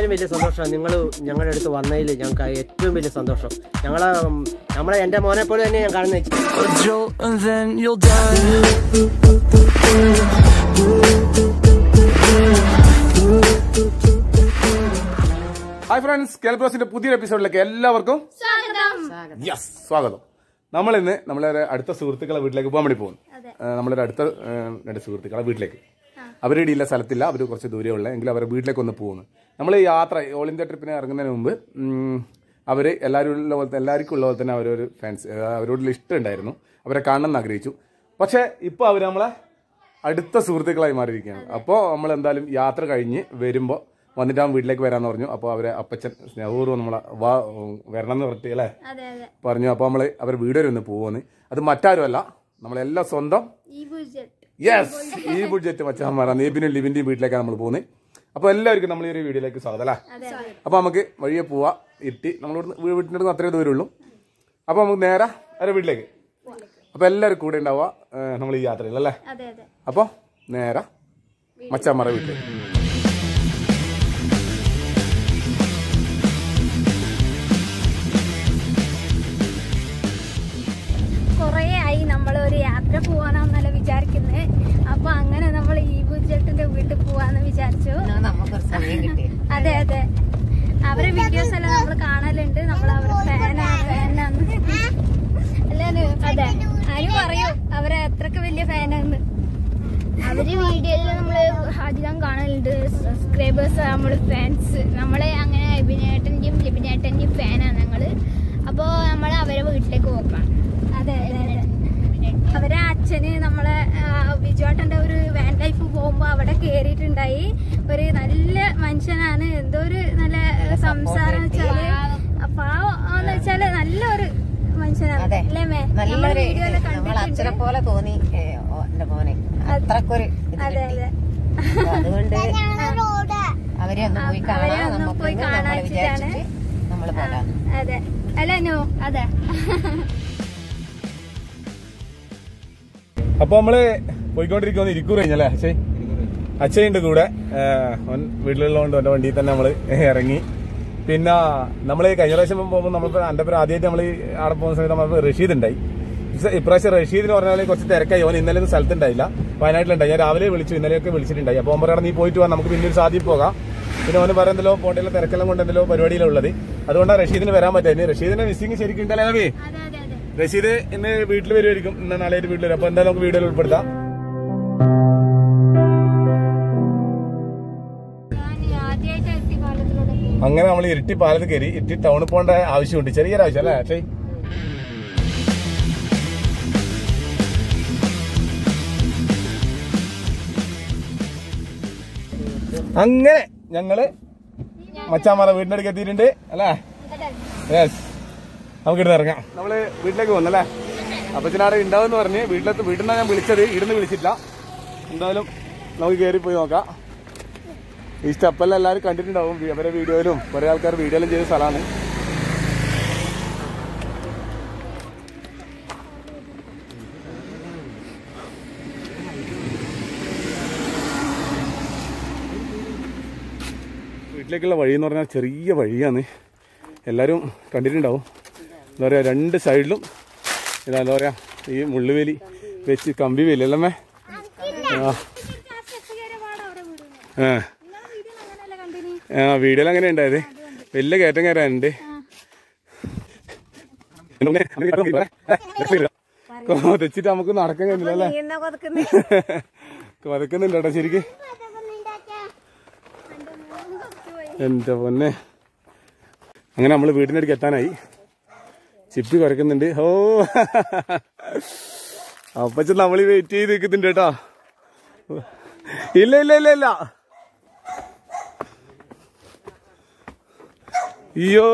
അതിനേക്കാളും വലിയ സന്തോഷം നിങ്ങൾ ഞങ്ങളുടെ അടുത്ത് വന്നതിൽ ഞങ്ങൾക്ക് ഏറ്റവും വലിയ സന്തോഷം ഞങ്ങളെ ഉം, നമ്മളെ എൻ്റെ മോനെ പോലെ തന്നെ ഞാൻ കാണുന്നത് A jolt and then you'll die. Hi friends കേൽബ്രോസിന്റെ പുതിയൊരു എപ്പിസോഡിലേക്ക് എല്ലാവർക്കും യെസ് സ്വാഗതം നമ്മൾ ഇന്ന് നമ്മളെ അടുത്ത സുഹൃത്തുക്കളെ വീട്ടിലേക്ക് പോകാൻ വേണ്ടി പോകുന്നു ഏഹ് നമ്മളൊരു അടുത്ത ഏഹ് രണ്ട് സുഹൃത്തുക്കളെ വീട്ടിലേക്ക് അവരുടെ ഇല്ല സ്ഥലത്തില്ല അവർ കുറച്ച് ദൂരെയുള്ള എങ്കിലും അവരുടെ വീട്ടിലേക്ക് ഒന്ന് പോകുന്നു നമ്മൾ ഈ യാത്ര ഓൾ ഇന്ത്യ ട്രിപ്പിന് ഇറങ്ങുന്നതിന് മുമ്പ് ഉം, അവര് എല്ലാവരും ഉള്ള പോലെ എല്ലാവർക്കും ഉള്ള പോലെ തന്നെ അവരൊരു ഫാൻസ് അവരോടുള്ള ഇഷ്ടം ഉണ്ടായിരുന്നു അവരെ കാണണം എന്ന് ആഗ്രഹിച്ചു പക്ഷേ ഇപ്പോൾ അവർ നമ്മളെ അടുത്ത സുഹൃത്തുക്കളായി മാറിയിരിക്കുകയാണ് അപ്പോൾ നമ്മൾ എന്തായാലും യാത്ര കഴിഞ്ഞ് വരുമ്പോൾ വന്നിട്ട് അവൻ വീട്ടിലേക്ക് വരാമെന്ന് പറഞ്ഞു അപ്പോൾ അവരെ അപ്പച്ചൻ സ്നേഹപൂർവ്വം നമ്മളെ വാ ഉം, വരണം എന്ന് പറഞ്ഞിട്ട് അല്ലേ അതെ അതെ പറഞ്ഞു അപ്പോൾ നമ്മൾ അവർ വീട് വരെ ഒന്ന് പോകുമെന്ന് അത് മറ്റാരുമല്ല നമ്മളെല്ലാം സ്വന്തം ഈ ബുജറ്റ് യെസ് ഈ ബുഡ്ജറ്റ് മച്ചാന്മാരാണ് നീബിനും ലിബിന്റെയും വീട്ടിലേക്കാണ് നമ്മൾ പോകുന്നത് അപ്പോൾ എല്ലാവർക്കും നമ്മൾ ഈ ഒരു വീഡിയോയിലേക്ക് സ്വാഗതം അല്ലേ അതെ അതെ അപ്പോൾ നമുക്ക് വഴിയെ പോവാ ഇട്ടി നമ്മളിവിടെ വീട്ടിൻ്റെ അടുത്ത് അത്രേ ദൂരമേ ഉള്ളൂ അപ്പോൾ നമുക്ക് നേരെ അവരുടെ വീട്ടിലേക്ക് അപ്പോൾ എല്ലാവരും കൂടെ ഉണ്ടാവുക നമ്മൾ ഈ യാത്രയിൽ അല്ലേ അതെ അതെ അപ്പോൾ നേരെ മച്ചാന്മാരെ വീട്ടിലേക്ക് കുറേ ആയി നമ്മൾ ഒരു യാത്ര പോവാനാന്നല്ല വിചാരിക്കുന്നത് അപ്പൊ അങ്ങനെ നമ്മൾ ഈ ബുജറ്റിന്റെ വീട്ടിൽ പോവാന്ന് വിചാരിച്ചു നമുക്കൊരു സമയം കിട്ടി അതെ അതെ അവരെ വീഡിയോസ് എല്ലാം നമ്മൾ കാണലുണ്ട് നമ്മൾ അവരെ ഫാനാ ഫാനാന്ന് അല്ലേ അനു? അതെ അനു പറയൂ അവരെ എത്രക്ക് വലിയ ഫാനാന്ന് അവര് വീഡിയോയിൽ നമ്മള് അധികം കാണലുണ്ട് സബ്സ്ക്രൈബേഴ്സ് നമ്മള് ഫാൻസ് നമ്മളെ അങ്ങനെ അഭിനേട്ടന്റെയും ലിബിനേട്ടന്റെയും ഫാനാണ് ഞങ്ങള് അപ്പോ നമ്മൾ അവരെ വീട്ടിലേക്ക് പോക്കാം അതെ അതെ അവരെ അച്ഛന് നമ്മളെ ആ, ബിജുവേട്ടന്റെ ഒരു വാൻ ലൈഫ് പോകുമ്പോ അവിടെ കേറിയിട്ടുണ്ടായി ഒരു നല്ല മനുഷ്യനാണ് എന്തോ ഒരു നല്ല സംസാരം വെച്ചാല് പാവം വെച്ചാല് നല്ലൊരു മനുഷ്യനാണ് അതെ അല്ലേ മേ നല്ലൊരു നമ്മള് വീഡിയോയില് നമ്മൾ അച്ഛനെ കണ്ടിട്ടുണ്ട് പോലെ തോന്നി ഏ, ഓ, എന്റെ മോനെ അത്രക്കൊരു ഇത് അതെ കിട്ടി. അതെ അപ്പൊ അതുകൊണ്ട് അവരെ ഒന്ന് പോയി അവരെ കാണാം ഒന്ന് നമുക്ക് പോയി നമ്മൾ കാണാച്ചിട്ടാണ്. വിചാരിച്ചിട്ട് നമ്മൾ പോകാം അതെ അല്ല നോ അതെ അപ്പോൾ നമ്മൾ പോയിക്കൊണ്ടിരിക്കുന്ന ഇരിക്കൂർ കഴിഞ്ഞല്ലേ അച്ഛൻ അച്ഛയുണ്ട് കൂടെ ഏഹ് അവൻ വീട്ടിലുള്ളതുകൊണ്ട് അവൻ്റെ വണ്ടിയിൽ തന്നെ നമ്മൾ ഇറങ്ങി പിന്നെ നമ്മൾ കഴിഞ്ഞ പ്രാവശ്യം പോകുമ്പോൾ നമ്മളിപ്പോൾ എൻ്റെ പേര് ആദ്യമായിട്ട് നമ്മൾ അവിടെ പോകുന്ന സമയത്ത് നമ്മൾ റഷീദ് ഉണ്ടായി ഇപ്രാ- ഇപ്രാവശ്യം റഷീദിന് പറഞ്ഞാൽ കുറച്ച് തിരക്കായി അവൻ ഇന്നലെ ഒന്നും സ്ഥലത്തുണ്ടായില്ല വയനാട്ടിലുണ്ടായി ഞാൻ രാവിലെ വിളിച്ചു ഇന്നലെയൊക്കെ വിളിച്ചിട്ടുണ്ടായി അപ്പോൾ അവൻ പറയാം നീ പോയിട്ട് വാ നമുക്ക് പിന്നെ ഒരു സാധ്യത പോകാം പിന്നെ അവന് പറയുന്നല്ലോ പോണ്ടല്ലോ തിരക്കെല്ലാം കൊണ്ട് എന്തെല്ലോ പരിപാടിയിലുള്ളത് അതുകൊണ്ടാണ് റഷീദിന് വരാൻ പറ്റുന്നത് റഷീദിന്റെ മിസ്സിങ് ശരിക്കും ഉണ്ടല്ലേ നബി അതെ അതെ അതെ റഷീദ് ഇന്ന് വീട്ടിൽ വരുമായിരിക്കും ഇന്ന് നാളെ ആയിട്ട് വീട്ടിൽ വരും അപ്പൊ എന്തായാലും നമുക്ക് വീഡിയോയിൽ ഉൾപ്പെടുത്താം ഞാൻ ആദ്യമായിട്ട് എത്തി പാലത്തിലൂടെ പോകും അങ്ങനെ നമ്മൾ ഇരിട്ടി പാലത്ത് കയറി ഇരിട്ടി ടൗണിൽ പോകേണ്ട ആവശ്യമുണ്ട് ചെറിയൊരു ആവശ്യം അല്ലേ അക്ഷയ് അങ്ങനെ ഞങ്ങള് മച്ചാമാറ വീടിന്റെ അടുക്ക് എത്തിയിട്ടുണ്ട് അല്ലേ യെസ് നമുക്ക് ഇടുന്ന് ഇറങ്ങാം നമ്മള് വീട്ടിലേക്ക് വന്നല്ലേ അപ്പച്ചനാടെ ഉണ്ടാവെന്ന് പറഞ്ഞ് വീട്ടിലെത്ത് വീട്ടിൽ നിന്നാണ് ഞാൻ വിളിച്ചത് ഇടുന്ന് വിളിച്ചിട്ടില്ല എന്തായാലും നമുക്ക് കയറി പോയി നോക്കാം ഈ സ്റ്റെപ്പെല്ലാം എല്ലാവരും കണ്ടിട്ടുണ്ടാവും വി- അവരെ വീഡിയോയിലും കുറെ ആൾക്കാർ വീഡിയോയിലും ചെയ്ത സ്ഥലമാണ് വീട്ടിലേക്കുള്ള വഴി എന്ന് പറഞ്ഞാൽ ചെറിയ വഴിയാണ് എല്ലാവരും കണ്ടിട്ടുണ്ടാവും എന്താ പറയുക രണ്ട് സൈഡിലും ഇതാ എന്താ പറയുക ഈ മുള്ളുവേലി വെച്ച് കമ്പി വേലി അല്ലമ്മേ ആ ആ ആ വീഡിയോയിൽ അങ്ങനെ ഉണ്ടായത് വലിയ കയറ്റം കയറാനുണ്ട് തെച്ചിട്ട് നമുക്ക് നടക്കാൻ കഴിയുന്നില്ല അല്ലേ വതക്കുന്നുണ്ട് കേട്ടോ ശരിക്ക് എന്റെ പൊന്നെ അങ്ങനെ നമ്മൾ വീടിന്റെ അടുക്ക് എത്താനായി ചിപ്പി കുറയ്ക്കുന്നുണ്ട് ഓ അപ്പച്ച നമ്മൾ വെയിറ്റ് ചെയ്ത് നിൽക്കുന്നുണ്ട് കേട്ടോ ഇല്ല ഇല്ല ഇല്ല ഇല്ല അയ്യോ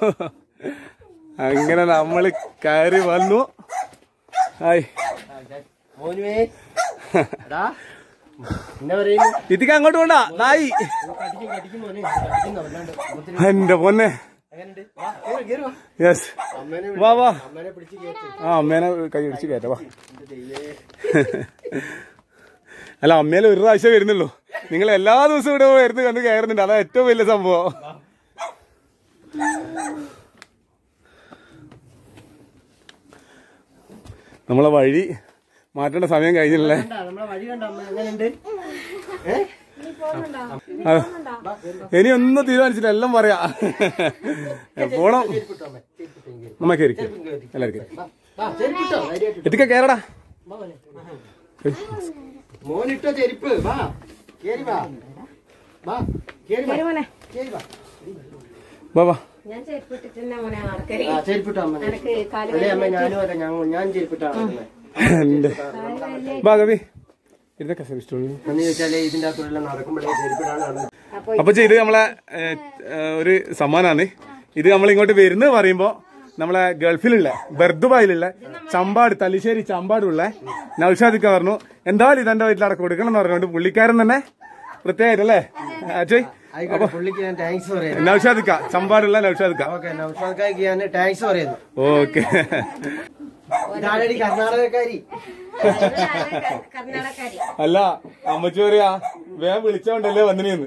അങ്ങനെ നമ്മൾ കയറി വന്നു ഹായ് മോനുവേ എടാ എന്നാ പറയുന്നു ഇതിക്ക് അങ്ങോട്ട് പോണ്ട നായി കടിക്കും കടിക്കും മോനെ കടിക്കുന്നു അല്ലാണ്ട് മുത്തിന് എന്റെ പൊന്നെ എങ്ങനെയുണ്ട് വാ കേറ് കേറ് വാ യെസ് അമ്മേനെ വാ വാ അമ്മേനെ പിടിച്ച് കയറ്റി ആ അമ്മേനെ കൈ പിടിച്ച് കയറ്റ വാ അല്ല അമ്മേലെ ഒരു പ്രാവശ്യം വരുന്നുള്ളൂ നിങ്ങൾ എല്ലാ ദിവസവും ഇവിടെ വരുന്ന കണ്ട് കയറുന്നുണ്ട് അതാ ഏറ്റവും വലിയ സംഭവം നമ്മളെ വഴി മാറ്റേണ്ട സമയം കഴിഞ്ഞില്ലേ കണ്ടാ, നമ്മളെ വഴി കണ്ട അമ്മ എങ്ങനെയുണ്ട് ഏ? ആ. ഇനി ഒന്നും തീരുമാനിച്ചില്ല എല്ലാം പറയാ പോണം ചെരുപ്പിട്ടോ അമ്മേ, ചെരുപ്പിട്ടോ ഇങ്ങ്. നമ്മ കയറി എല്ലാവരും കയറി വാ, വാ, ചെരുപ്പിട്ടോ, ധൈര്യമായിട്ട്. എത്തിക്ക കയറടാ വാ മോനെ. മോനിട്ടോ ചെരുപ്പ് വാ കേറി വാ വാ കേറി വാ കേറി വാ വാ വാ ഞാൻ ചെരുപ്പിട്ടിട്ട് തന്നെ മോനെ നടക്കരി ആ ചെരുപ്പിട്ടോ അമ്മ അല്ലേ അമ്മ ഞാനും അതെ ഞാൻ ഞാൻ ചെരുപ്പിട്ടാണ് നടക്കുന്നത്. എന്റെ വാ കവി ഇതൊക്കെ ഇഷ്ടമുള്ളൂ എന്ന് ചോദിച്ചാല് ഇതിന്റെ അകത്തുള്ള നടക്കുമ്പോഴേ ചെരുപ്പിടാണ് നടന്നത് അപ്പൊ ഇത് നമ്മളെ ഏ, ഏ, ഒരു സമ്മാനാണ് ഇത് നമ്മൾ ഇങ്ങോട്ട് വരുന്നത് പറയുമ്പോ നമ്മളെ ഗൾഫിലുള്ള ബർദുബായിലുള്ള ചമ്പാട് തലശ്ശേരി ചമ്പാടുള്ള നൌഷാദിക്ക പറഞ്ഞു എന്തായാലും ഇതെന്റെ വീട്ടിലവിടെ കൊടുക്കണം എന്ന് പറഞ്ഞുകൊണ്ട് പുള്ളിക്കാരൻ തന്നെ പ്രത്യേകമായിട്ടല്ലേ അജയ് ആയിക്കോട്ടെ പുള്ളിക്ക് ഞാൻ താങ്ക്സ് പറയുന്നു നൌഷാദിക്ക ചമ്പാടുള്ള നൌഷാദിക്ക ഓക്കെ നൗഷാദ് ഞാൻ താങ്ക്സ് പറയുന്നു ഓക്കെ ഇതാരടി കർണാടകക്കാരി കർണാടകക്കാരി അല്ല അമ്മച്ചി പറയാ വേഗം വിളിച്ചോണ്ടല്ലേ വന്നിനെന്ന്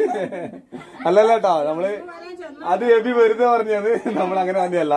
അല്ലല്ല കേട്ടോ നമ്മള് അത് എബി വെറുതെ പറഞ്ഞത് നമ്മൾ അങ്ങനെ വന്നതല്ല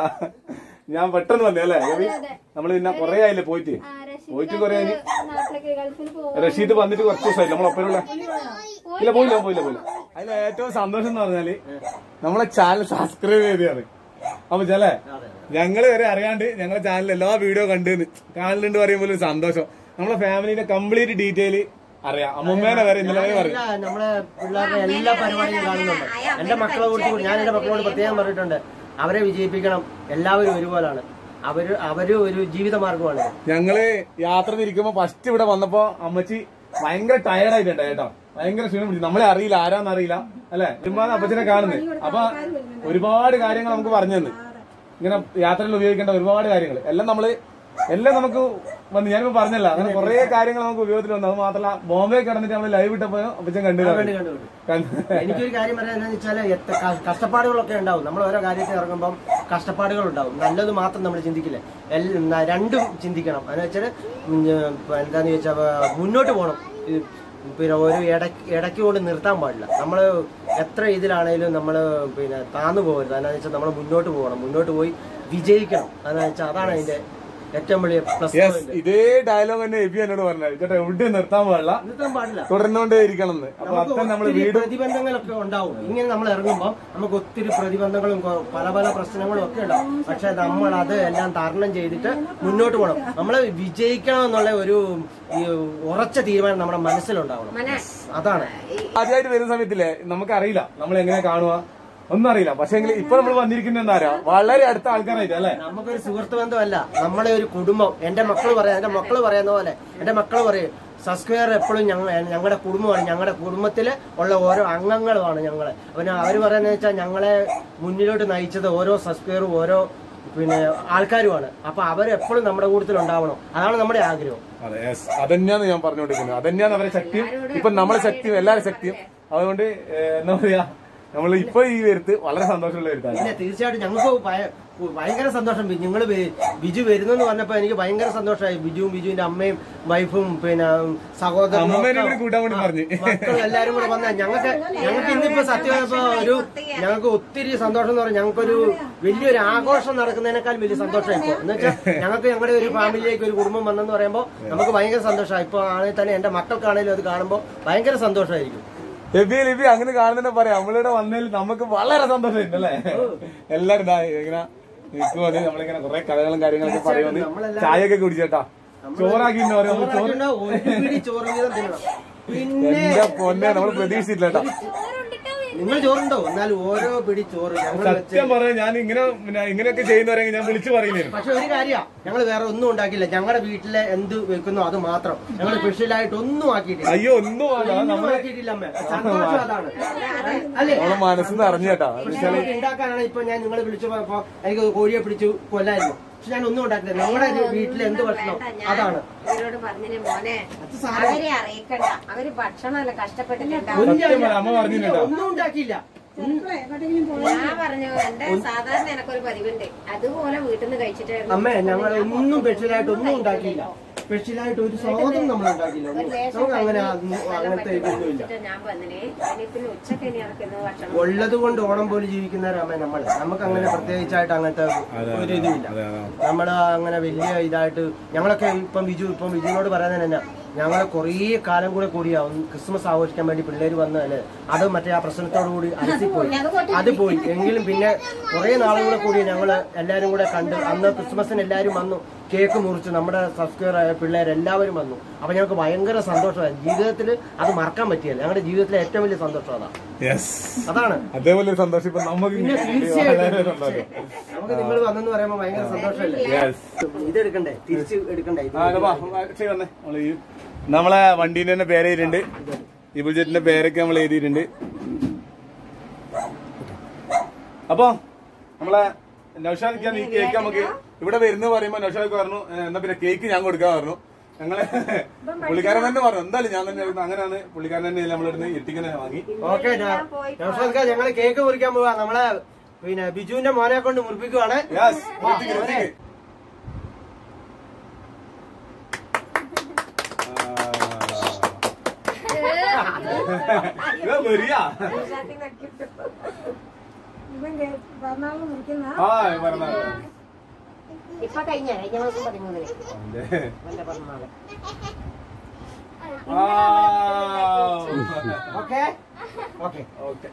ഞാൻ പെട്ടെന്ന് വന്നേ അല്ലേ എബി നമ്മള് പിന്നെ കൊറേ ആയില്ലേ പോയിട്ട് പോയിട്ട് കൊറേ ആയി നാട്ടിലേക്ക് ഗൾഫിൽ പോകും റഷീദ് വന്നിട്ട് കുറച്ച് ദിവസമായില്ല നമ്മളൊപ്പനുള്ള ഇല്ല പോയില്ല പോയില്ല പോയില്ല അതിൽ ഏറ്റവും സന്തോഷം എന്ന് പറഞ്ഞാല് നമ്മളെ ചാനൽ സബ്സ്ക്രൈബ് ചെയ്തതാണ് അപ്പൊ ചല്ലേ ഞങ്ങള് വരെ അറിയാണ്ട് ഞങ്ങളെ ചാനലിൽ എല്ലാ വീഡിയോ കണ്ടെന്ന് കാണലുണ്ട് പറയുമ്പോൾ ഒരു സന്തോഷം നമ്മളെ ഫാമിലിന്റെ കംപ്ലീറ്റ് ഡീറ്റെയിൽ അറിയാം അമ്മൂമ്മേനെ വരെ ഇന്നലെ വരെ പറയും ഇല്ല, നമ്മളെ പിള്ളേരുടെ എല്ലാ പരിപാടിയും കാണുന്നുണ്ട് എന്റെ മക്കളെ കുറിച്ച് ഞാൻ എന്റെ മക്കളോട് പ്രത്യേകം പറഞ്ഞിട്ടുണ്ട് അവരെ വിജയിപ്പിക്കണം എല്ലാവരും ഒരുപോലാണ് അവര് അവര് ഒരു ജീവിതമാർഗമാണ് ഞങ്ങള് യാത്ര തിരിക്കുമ്പോ ഫസ്റ്റ് ഇവിടെ വന്നപ്പോ അമ്മച്ചി ഭയങ്കര ടയർഡ് ആയിട്ടുണ്ട് കേട്ടോ ഭയങ്കര ക്ഷീണം പിടിച്ചു നമ്മളെ അറിയില്ല ആരാന്ന് അറിയില്ല അല്ലെ ചുമ്മാ അപ്പച്ചനെ കാണുന്നത് അപ്പൊ ഒരുപാട് കാര്യങ്ങൾ നമുക്ക് പറഞ്ഞു തന്നു ഇങ്ങനെ യാത്രയിൽ ഉപയോഗിക്കേണ്ട ഒരുപാട് കാര്യങ്ങൾ എല്ലാം നമ്മള് എല്ലാം നമുക്ക് വന്ന് ഞാനിപ്പോ പറഞ്ഞല്ല അങ്ങനെ കുറെ കാര്യങ്ങൾ നമുക്ക് ഉപയോഗത്തിൽ വന്നു അത് മാത്രമല്ല ബോംബെ കിടന്നിട്ട് നമ്മൾ ലൈവ് ഇട്ടപ്പോ അപ്പച്ചൻ കണ്ടു കണ്ടു, കണ്ടു, കണ്ടു. എനിക്കൊരു കാര്യം പറയാൻ എന്താണെന്ന് വെച്ചാൽ എത്ര ക- കഷ്ടപ്പാടുകളൊക്കെ ഉണ്ടാവും നമ്മൾ ഓരോ കാര്യത്തിൽ ഇറങ്ങുമ്പോൾ കഷ്ടപ്പാടുകൾ ഉണ്ടാവും നല്ലത് മാത്രം നമ്മൾ ചിന്തിക്കില്ല എൽ- ന- രണ്ടും ചിന്തിക്കണം എന്ന് വെച്ചാൽ എന്താന്ന് ചോദിച്ചാൽ മുന്നോട്ട് പോകണം ഈ പിന്നെ ഒരു ഇടയ്ക്ക് ഇടയ്ക്ക് കൊണ്ട് നിർത്താൻ പാടില്ല നമ്മൾ എത്ര ഇതിലാണേലും നമ്മൾ പിന്നെ താന്നു പോകരുത് അതെന്ന് വെച്ചാൽ നമ്മൾ മുന്നോട്ട് പോകണം മുന്നോട്ട് പോയി വിജയിക്കണം അതെന്ന് വെച്ചാൽ അതാണ് അതിന്റെ ഏറ്റവും വലിയ പ്ലസ് യെസ് ഇതേ ഡയലോഗ് തന്നെ എബി എന്നോട് പറഞ്ഞത് ചേട്ടാ എവിടെ നിർത്താൻ പാടില്ല നിർത്താൻ പാടില്ല തുടർന്നുകൊണ്ടേ ഇരിക്കണം എന്ന് അപ്പൊ നമുക്ക് അത്തം നമ്മൾ ഒത്തിരി വീട് പ്രതിബന്ധങ്ങളൊക്കെ ഉണ്ടാവും ഇങ്ങനെ നമ്മൾ ഇറങ്ങുമ്പോൾ നമുക്ക് ഒത്തിരി പ്രതിബന്ധങ്ങളും കൊ- പല പല പ്രശ്നങ്ങളും ഒക്കെ ഉണ്ടാവും പക്ഷെ നമ്മൾ അത് എല്ലാം തരണം ചെയ്തിട്ട് മുന്നോട്ട് പോകണം നമ്മൾ വിജയിക്കണം എന്നുള്ള ഒരു ഈ ഉറച്ച തീരുമാനം നമ്മുടെ മനസ്സിലുണ്ടാവണം അതാണ് ആദ്യമായിട്ട് വരുന്ന സമയത്തില്ലേ നമുക്കറിയില്ല നമ്മൾ എങ്ങനെ കാണുക ഒന്നും അറിയില്ല പക്ഷെ ഇപ്പൊ നമ്മൾ വന്നിരിക്കുന്നത് എന്താ പറയാ വളരെ അടുത്ത ആൾക്കാരായിട്ട് അല്ലെ നമുക്കൊരു സുഹൃത്ത് ബന്ധമല്ല നമ്മളെ ഒരു കുടുംബം എന്റെ മക്കൾ പറയാം എന്റെ മക്കൾ പറയുന്ന പോലെ എന്റെ മക്കൾ പറയും സബ്സ്ക്രൈബർ എപ്പോഴും ഞങ്ങൾ ഞങ്ങളുടെ കുടുംബമാണ് ഞങ്ങളുടെ കുടുംബത്തിൽ ഉള്ള ഓരോ അംഗങ്ങളുമാണ് ഞങ്ങള് പിന്നെ അവർ പറയുന്നത് വെച്ചാൽ ഞങ്ങളെ മുന്നിലോട്ട് നയിച്ചത് ഓരോ സബ്സ്ക്രൈബറും ഓരോ പിന്നെ ആൾക്കാരുമാണ് അപ്പൊ അവരെപ്പോഴും നമ്മുടെ കൂട്ടത്തിൽ ഉണ്ടാവണം അതാണ് നമ്മുടെ ആഗ്രഹം അതെ yes. അതന്നെയാണ് ഞാൻ പറഞ്ഞുകൊണ്ടിരിക്കുന്നത് അതന്നെയാണ് അവരെ ശക്തിയും ഇപ്പൊ നമ്മളെ ശക്തിയും എല്ലാവരുടെ ശക്തിയും അതുകൊണ്ട് ഏഹ്, എന്താ പറയാ നമ്മൾ ഇപ്പൊ ഈ വരുത്ത് വളരെ സന്തോഷമുള്ള വരുത്താണ് പിന്നെ തീർച്ചയായിട്ടും ഞങ്ങൾക്ക് ഭയ- ഭയങ്കര സന്തോഷം നിങ്ങൾ ബിജു വരുന്നെന്ന് പറഞ്ഞപ്പോ എനിക്ക് ഭയങ്കര സന്തോഷമായി ബിജുവും ബിജുവിന്റെ അമ്മയും വൈഫും പിന്നെ സഹോദരനും അമ്മമ്മേനെ ഒക്കെ- കൂടി കൂട്ടാൻ വേണ്ടി പറഞ്ഞു മക്കളും എല്ലാരും കൂടെ വന്ന ഞങ്ങൾക്ക് ഞങ്ങൾക്ക് ഇന്നിപ്പോ സത്യം ഇപ്പൊ ഒരു ഞങ്ങൾക്ക് ഒത്തിരി സന്തോഷം എന്ന് പറഞ്ഞാൽ ഞങ്ങൾക്കൊരു വലിയൊരു ആഘോഷം നടക്കുന്നതിനേക്കാൾ വലിയ സന്തോഷം ഇപ്പൊ എന്ന് വെച്ചാൽ ഞങ്ങൾക്ക് ഞങ്ങളുടെ ഒരു ഫാമിലിയിലേക്ക് ഒരു കുടുംബം വന്നെന്ന് പറയുമ്പോൾ നമുക്ക് ഭയങ്കര സന്തോഷമായി ഇപ്പൊ ആണെങ്കിൽ തന്നെ എന്റെ മക്കൾക്കാണെങ്കിലും അത് കാണുമ്പോൾ ഭയങ്കര സന്തോഷമായിരിക്കും ലിബി ലിബി അങ്ങനെ കാണുന്നുണ്ടെ പറയാം നമ്മളിവിടെ വന്നതിൽ നമുക്ക് വളരെ സന്തോഷമുണ്ട് അല്ലേ എല്ലാരും ദാ ഇങ്ങനെ നിൽക്കുമതി നമ്മളിങ്ങനെ കുറെ കഥകളും കാര്യങ്ങളൊക്കെ പറയുന്നത് നമ്മളെല്ലാരും- ചായയൊക്കെ കുടിച്ചേട്ടാ ചോറാക്കി എന്ന് പറയും നമ്മള് ചോറ് ചോറുണ്ടാവും, ഒരു പിടി ചോറ് വീതം തിന്നണം പിന്നെ എന്റെ പൊന്നെ നമ്മൾ പ്രതീക്ഷിച്ചില്ല കേട്ടോ നിങ്ങൾ ചോറുണ്ടോ എന്നാലും ഓരോ പിടി ചോറ് ഞങ്ങൾ വെച്ച് സത്യം പറയാം ഞാൻ ഇങ്ങനെ പിന്നെ ഇങ്ങനെയൊക്കെ ചെയ്യുന്നവരെങ്കിൽ ഞാൻ വിളിച്ചു പറയുന്നേരും പക്ഷെ ഒരു കാര്യ ഞങ്ങൾ വേറെ ഒന്നും ഉണ്ടാക്കില്ല ഞങ്ങളുടെ വീട്ടിലെ എന്ത് വെക്കുന്നോ അത് മാത്രം ഞങ്ങൾ സ്പെഷ്യലായിട്ട് ഒന്നും ആക്കിയിട്ടില്ല അയ്യോ ഒന്നും വേണ്ട. ഒന്നും നമ്മളെ ആക്കിയിട്ടില്ല അമ്മ സന്തോഷം അതാണ് അല്ലേ നമ്മളെ മനസ്സിന്ന് അറിഞ്ഞു കേട്ടാ ഞങ്ങൾക്ക് ഉണ്ടാക്കാനാണ് ഇപ്പൊ ഞാൻ നിങ്ങളെ വിളിച്ചു പോയപ്പോ എനിക്ക് കോഴിയെ പിടിച്ചു കൊല്ലായിരുന്നു പക്ഷെ ഞാൻ ഒന്നും ഉണ്ടാക്കില്ല നമ്മുടെ വീട്ടിലെ എന്ത് ഭക്ഷണം അതാണ് ഇവരോട് പറഞ്ഞിന് മോനെ അത് സാരം അവരെ അറിയിക്കണ്ട അവര് ഭക്ഷണമല്ല കഷ്ടപ്പെട്ടിട്ടുണ്ടാവും സത്യം പറയാം അമ്മ പറഞ്ഞില്ല കേട്ടോ ഒന്നും ഉണ്ടാക്കിയില്ല ഞാൻ പറഞ്ഞു എന്റെ സാധാരണ എനക്കൊരു പതിവുണ്ട് അതുപോലെ വീട്ടിൽ നിന്ന് കഴിച്ചിട്ടായിരുന്നു അമ്മേ ഞങ്ങൾ ഒന്നും സ്പെഷ്യലായിട്ട് ഒന്നും ഉണ്ടാക്കിയില്ല സ്പെഷ്യലായിട്ട് ഒരു സ്വാദം നമ്മൾ ഉണ്ടാക്കില്ല നമുക്ക് അങ്ങനെ അതൊന്നും- അങ്ങനത്തെ ഇതൊന്നുമില്ല ഞാൻ വന്നിനെ ഇനി പിന്നെ ഉച്ചക്ക് ഇനി ഇറക്കുന്ന ഭക്ഷണം ഉള്ളത് കൊണ്ട് ഓണം പോലെ ജീവിക്കുന്നവരാമേ നമ്മൾ നമുക്ക് അങ്ങനെ പ്രത്യേകിച്ചായിട്ട് അങ്ങനത്തെ ഒരു ഇതുമില്ല നമ്മൾ അങ്ങനെ വലിയ ഇതായിട്ട് ഞങ്ങളൊക്കെ ഇപ്പം വിജു ഇപ്പം വിജുവിനോട് പറയാൻ തന്നെ ഞങ്ങൾ കുറേ കാലം കൂടെ കൂടിയാവും ക്രിസ്മസ് ആഘോഷിക്കാൻ വേണ്ടി പിള്ളേർ വന്നതല്ലേ അത് മറ്റേ ആ പ്രശ്നത്തോടു കൂടി അലസിപ്പോയി അത് പോയി എങ്കിലും പിന്നെ കുറേ നാളും കൂടെ കൂടി ഞങ്ങൾ എല്ലാവരും കൂടെ കണ്ട് അന്ന് ക്രിസ്മസിന് എല്ലാവരും വന്നു കേക്ക് മുറിച്ച് നമ്മുടെ സബ്സ്ക്രൈബർ ആയ പിള്ളേർ എല്ലാവരും വന്നു അപ്പൊ ഞങ്ങൾക്ക് ഭയങ്കര സന്തോഷമായി ജീവിതത്തിൽ അത് മറക്കാൻ പറ്റിയല്ല ഞങ്ങളുടെ ജീവിതത്തിലെ ഏറ്റവും വലിയ സന്തോഷം അതാണ് യെസ് അതാണ് അതേപോലെ ഒരു സന്തോഷം ഇപ്പൊ നമുക്ക് പിന്നെ വളരെ തീർച്ചയായിട്ടും സന്തോഷം നമുക്ക് നിങ്ങൾ വന്നെന്ന് പറയുമ്പോ ഭയങ്കര സന്തോഷമല്ലേ യെസ് ഇത് എടുക്കണ്ടേ തിരിച്ച് എടുക്കണ്ടേ ഇത് ആ എന്നാ വാ, വാ, അക്ഷയ് വന്നേ. നമ്മള് ഈ നമ്മളെ വണ്ടീന്റെ തന്നെ പേര് എഴുതിയിട്ടുണ്ട് ഈ ബുജറ്റിന്റെ പേരൊക്കെ നമ്മൾ എഴുതിയിട്ടുണ്ട് അപ്പൊ നമ്മളെ നൗഷാദിക്കാൻ ഈ കേക്ക് നമുക്ക് ഇവിടെ വരുന്ന പറയുമ്പോ നൗഷാദ് പറഞ്ഞു "ഏ, എന്നാ പിന്നെ കേക്ക് ഞാൻ കൊടുക്കാൻ പറഞ്ഞു ഞങ്ങള് പുള്ളിക്കാരൻ തന്നെ പറഞ്ഞു എന്തായാലും ഞാൻ തന്നെ എടുക്കുന്നു. അങ്ങനെയാണ് പുള്ളിക്കാരൻ തന്നെ നമ്മളിടുന്ന് എട്ടിക്കനെ വാങ്ങി ഓക്കെ ഞങ്ങള് കേക്ക് മുറിക്കാൻ പോവാ നമ്മളെ പിന്നെ ബിജുവിന്റെ മോനെ കൊണ്ട് മുറിപ്പിക്കുവാണ് യെസ് എത്തിക്ക്, എത്തിക്ക്. ആ. ഇത് വരിക. ആ പറഞ്ഞാൽ ഇപ്പൊ കഴിഞ്ഞ കഴിഞ്ഞ മാസം പതിമൂന്നിന് എന്റെ പിറന്നാള് ഓക്കെ ഓക്കെ ഓക്കെ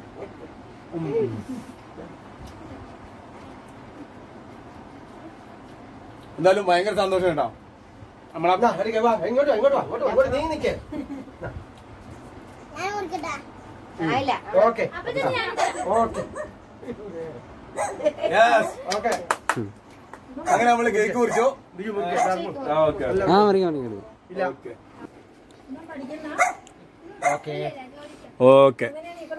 എന്തായാലും ഭയങ്കര സന്തോഷം കേട്ടോ നമ്മളെ വാ ഇങ്ങോട്ടോ ഇങ്ങോട്ടോ ഇങ്ങോട്ടോ ഇങ്ങോട്ട് നീ നിക്കേ ആയില്ല ഓക്കെ ഓക്കെ യെസ് ഓക്കെ അങ്ങനെ നമ്മള് കേക്ക് കുറിച്ചു ബിജു മുറിക്കാം ഓക്കെ ഇല്ല ഓക്കെ ഓക്കെ ഓക്കെ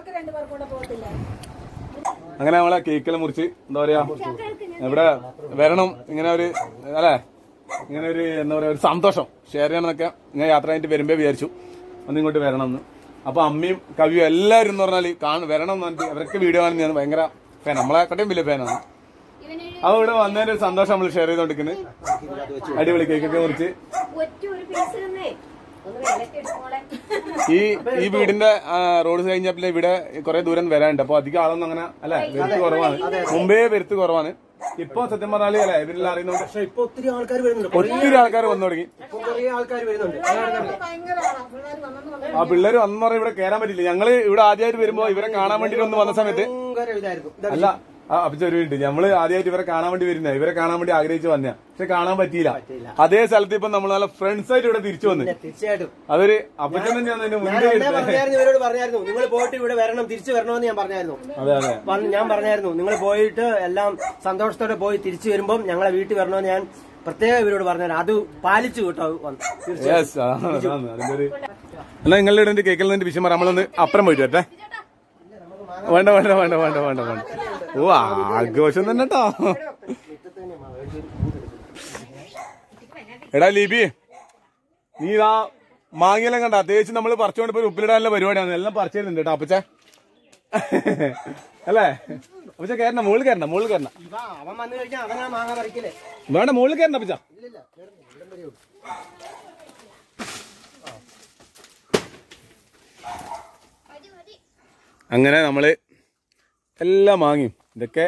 അങ്ങനെ നമ്മളെ കേക്കെല്ലാം മുറിച്ച് എന്താ പറയാ ഇവിടെ വരണം ഇങ്ങനെ ഒരു അല്ലെ ഇങ്ങനെ ഒരു എന്താ പറയാ ഒരു സന്തോഷം ഷെയർ ചെയ്യണമെന്നൊക്കെ ഇങ്ങനെ യാത്ര കഴിഞ്ഞിട്ട് വരുമ്പോ വിചാരിച്ചു ഒന്ന് ഇങ്ങോട്ട് വരണം എന്ന് അപ്പൊ അമ്മയും കവിയും എല്ലാവരും എന്ന് പറഞ്ഞാൽ കാണ വരണം എന്ന് പറഞ്ഞിട്ട് അവരൊക്കെ വീഡിയോ കാണുന്ന ഞാൻ ഭയങ്കര ഫാൻ നമ്മളെക്കാട്ടും വലിയ ഫാനാണ് അപ്പൊ ഇവിടെ വന്നതിന്റെ ഒരു സന്തോഷം നമ്മൾ ഷെയർ ചെയ്തോണ്ടിരിക്കുന്നത് അടിപൊളി കേക്കൊക്കെ മുറിച്ച് ഒറ്റ ഒരു പീസ് തന്നേ ഒന്ന് വിലക്ക് എടുത്തോളെ ഈ ഈ വീടിന്റെ ആ, റോഡ് കഴിഞ്ഞാൽ പിന്നെ ഇവിടെ കുറെ ദൂരം വരാനുണ്ട് അപ്പൊ അധികം ആളൊന്നും അങ്ങനെ അല്ലെ വരുത്ത് കുറവാണ് മുമ്പേ വരുത്ത് കുറവാണ് ഇപ്പൊ സത്യം പറഞ്ഞാല് അല്ലെ ഇവരെല്ലാം അറിയുന്നുണ്ട് പക്ഷെ ഇപ്പൊ ഒത്തിരി ആൾക്കാർ വരുന്നുണ്ട് ഒത്തിരി ആൾക്കാർ വന്നു തുടങ്ങി ഇപ്പൊ കുറേ ആൾക്കാർ വരുന്നുണ്ട് ആ പിള്ളേര് വന്നു പറഞ്ഞാൽ ഇവിടെ കയറാൻ പറ്റില്ല ഞങ്ങള് ഇവിടെ ആദ്യമായിട്ട് വരുമ്പോ ഇവരെ കാണാൻ വേണ്ടി ഒന്ന് വന്ന സമയത്ത് ഭയങ്കര ഇതായിരുന്നു ഇതാ അല്ല ആ, അപ്പൊ ഒരു മിനിറ്റ് നമ്മള് ആദ്യമായിട്ട് ഇവരെ കാണാൻ വേണ്ടി വരുന്ന ഇവരെ കാണാൻ വേണ്ടി ആഗ്രഹിച്ച് വന്ന പക്ഷെ കാണാൻ പറ്റിയില്ല അതേ സ്ഥലത്ത് ഇപ്പൊ നമ്മൾ നല്ല ഫ്രണ്ട്സ് ആയിട്ട് ഇവിടെ തിരിച്ചു വന്ന് പിന്നെ തീർച്ചയായിട്ടും അതൊരു അപ്പച്ചൻ തന്നെയാണ് അതിന്റെ ഞാൻ മുന്നേ എന്നെ എടുത്തത് പറഞ്ഞായിരുന്നു ഇവരോട് പറഞ്ഞായിരുന്നു നിങ്ങൾ പോയിട്ട് ഇവിടെ വരണം തിരിച്ചു വരണമെന്ന് ഞാൻ പറഞ്ഞായിരുന്നു അതെ അതെ വന്ന് ഞാൻ പറഞ്ഞായിരുന്നു നിങ്ങൾ പോയിട്ട് എല്ലാം സന്തോഷത്തോടെ പോയി തിരിച്ചു വരുമ്പം ഞങ്ങളെ വീട്ടിൽ വരണമെന്ന് ഞാൻ പ്രത്യേകം ഇവരോട് പറഞ്ഞു അത് പാലിച്ചു കേട്ടോ വന്ന്. തീർച്ചയായും യെസ് അതാണ് അതാണ് അതിന്റെ ഒരു എന്നാ നിങ്ങളുടെ ഇടന്റെ കേക്കിൽ നിന്ന് വിഷയം നമ്മളൊന്ന് അപ്പുറം പോയിട്ട് വരട്ടെ വേണ്ട വേണ്ട വേണ്ട വേണ്ട വേണ്ട വേണ്ട ഓ ആഘോഷം തന്നെ കേട്ടോ എടാ ലിബി നീ ഇതാ മാങ്ങിയെല്ലാം കണ്ട തേച്ച് നമ്മൾ പറിച്ചുകൊണ്ട് പോയി ഉപ്പിലിടാനുള്ള പരിപാടിയാണ് എല്ലാം പറിച്ചിരുന്നുണ്ട് കേട്ടോ അപ്പച്ച അല്ലേ അപ്പച്ച കയറണ്ട മുകളിൽ കയറണ്ട മുകളിൽ കയറണ്ട ഇവാ, അവൻ വന്നു കഴിഞ്ഞാൽ അവനാ മാങ്ങ പറിക്കലേ വേണ്ട മുകളിൽ കയറണ്ട അപ്പച്ച അങ്ങനെ നമ്മള് എല്ലാം വാങ്ങി ഇതൊക്കെ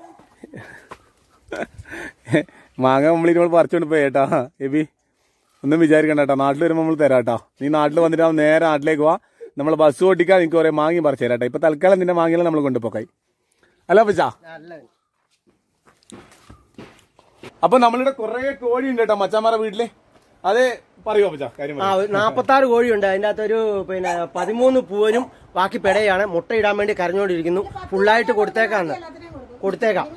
മാങ്ങ നമ്മൾ നമ്മൾ പറിച്ചോണ്ട് പോയി കേട്ടാ എബി ഒന്നും വിചാരിക്കണ്ട കേട്ടോ നാട്ടിൽ വരുമ്പോൾ നമ്മൾ തരാം കേട്ടോ നീ നാട്ടിൽ വന്നിട്ട് നേരെ നാട്ടിലേക്ക് വാ നമ്മൾ ബസ് ഓടിക്കാൻ നിനക്ക് കുറെ മാങ്ങി പറിച്ചു തരാം കേട്ടോ ഇപ്പൊ തൽക്കാലം നിന്റെ മാങ്ങിയെല്ലാം നമ്മൾ കൊണ്ടുപോക്കായി അല്ല പച്ചാ അല്ല അപ്പൊ നമ്മളിവിടെ കുറെ കോഴി ഉണ്ട് കേട്ടോ മച്ചാമാരുടെ വീട്ടില് അത് പറയോ പച്ചാ കാര്യം ആ പറയൂ. നാപ്പത്തി ആറ് കോഴിയുണ്ട് അതിന്റെ അകത്തൊരു പിന്നെ പതിമൂന്ന് പൂവനും ബാക്കി പെടയാണ് മുട്ടയിടാൻ വേണ്ടി കരഞ്ഞോണ്ടിരിക്കുന്നു ഫുള്ളായിട്ട് കൊടുത്തേക്കാന്ന് കൊടുത്തേക്കാം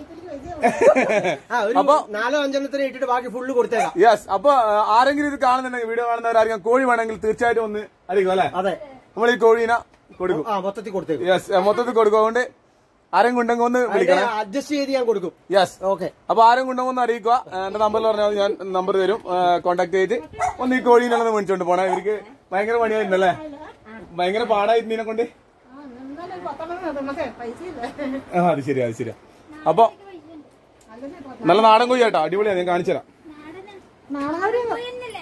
ആ ഒരു നാലോ അഞ്ചെണ്ണത്തിന് ഇട്ടിട്ട് ബാക്കി ഫുള്ള് കൊടുത്തേക്കാം യെസ് അപ്പൊ ആ, ആരെങ്കിലും ഇത് കാണുന്നുണ്ടെങ്കിൽ വീഡിയോ കാണുന്നവരായിരിക്കും കോഴി വേണമെങ്കിൽ തീർച്ചയായിട്ടും ഒന്ന് അറിയിക്കും അല്ലെ അതെ നമ്മൾ ഈ കോഴീനെ കൊടുക്കും ആ മൊത്തത്തിൽ കൊടുത്തേക്കും യെസ് മൊത്തത്തിൽ കൊടുക്കും അതുകൊണ്ട് ആരെങ്കിലും ഉണ്ടെങ്കിൽ ഒന്ന് വിളിക്കണം അഡ്ജസ്റ്റ് ചെയ്ത് ഞാൻ കൊടുക്കും യെസ് ഓക്കെ അപ്പൊ ആരെങ്കിലും ഉണ്ടെങ്കിൽ ഒന്ന് അറിയിക്കുക ആ, എന്റെ നമ്പറിൽ പറഞ്ഞാൽ ഞാൻ നമ്പർ തരും കോൺടാക്ട് ചെയ്ത് ഒന്ന് ഈ കോഴീനെ ഒന്ന് മേടിച്ചോണ്ട് പോണേ ഇവർക്ക് ഭയങ്കര പണിയായിരുന്നല്ലേ ഭയങ്കര പാടായിരുന്നു ഇതിനെ കൊണ്ട് ആ അത് ശരിയാ അത് ശരിയാ അപ്പൊ നല്ല നാടൻ കോഴി കേട്ടോ അടിപൊളിയാ ഞാൻ കാണിച്ചു തരാം പോയെന്നല്ലേ?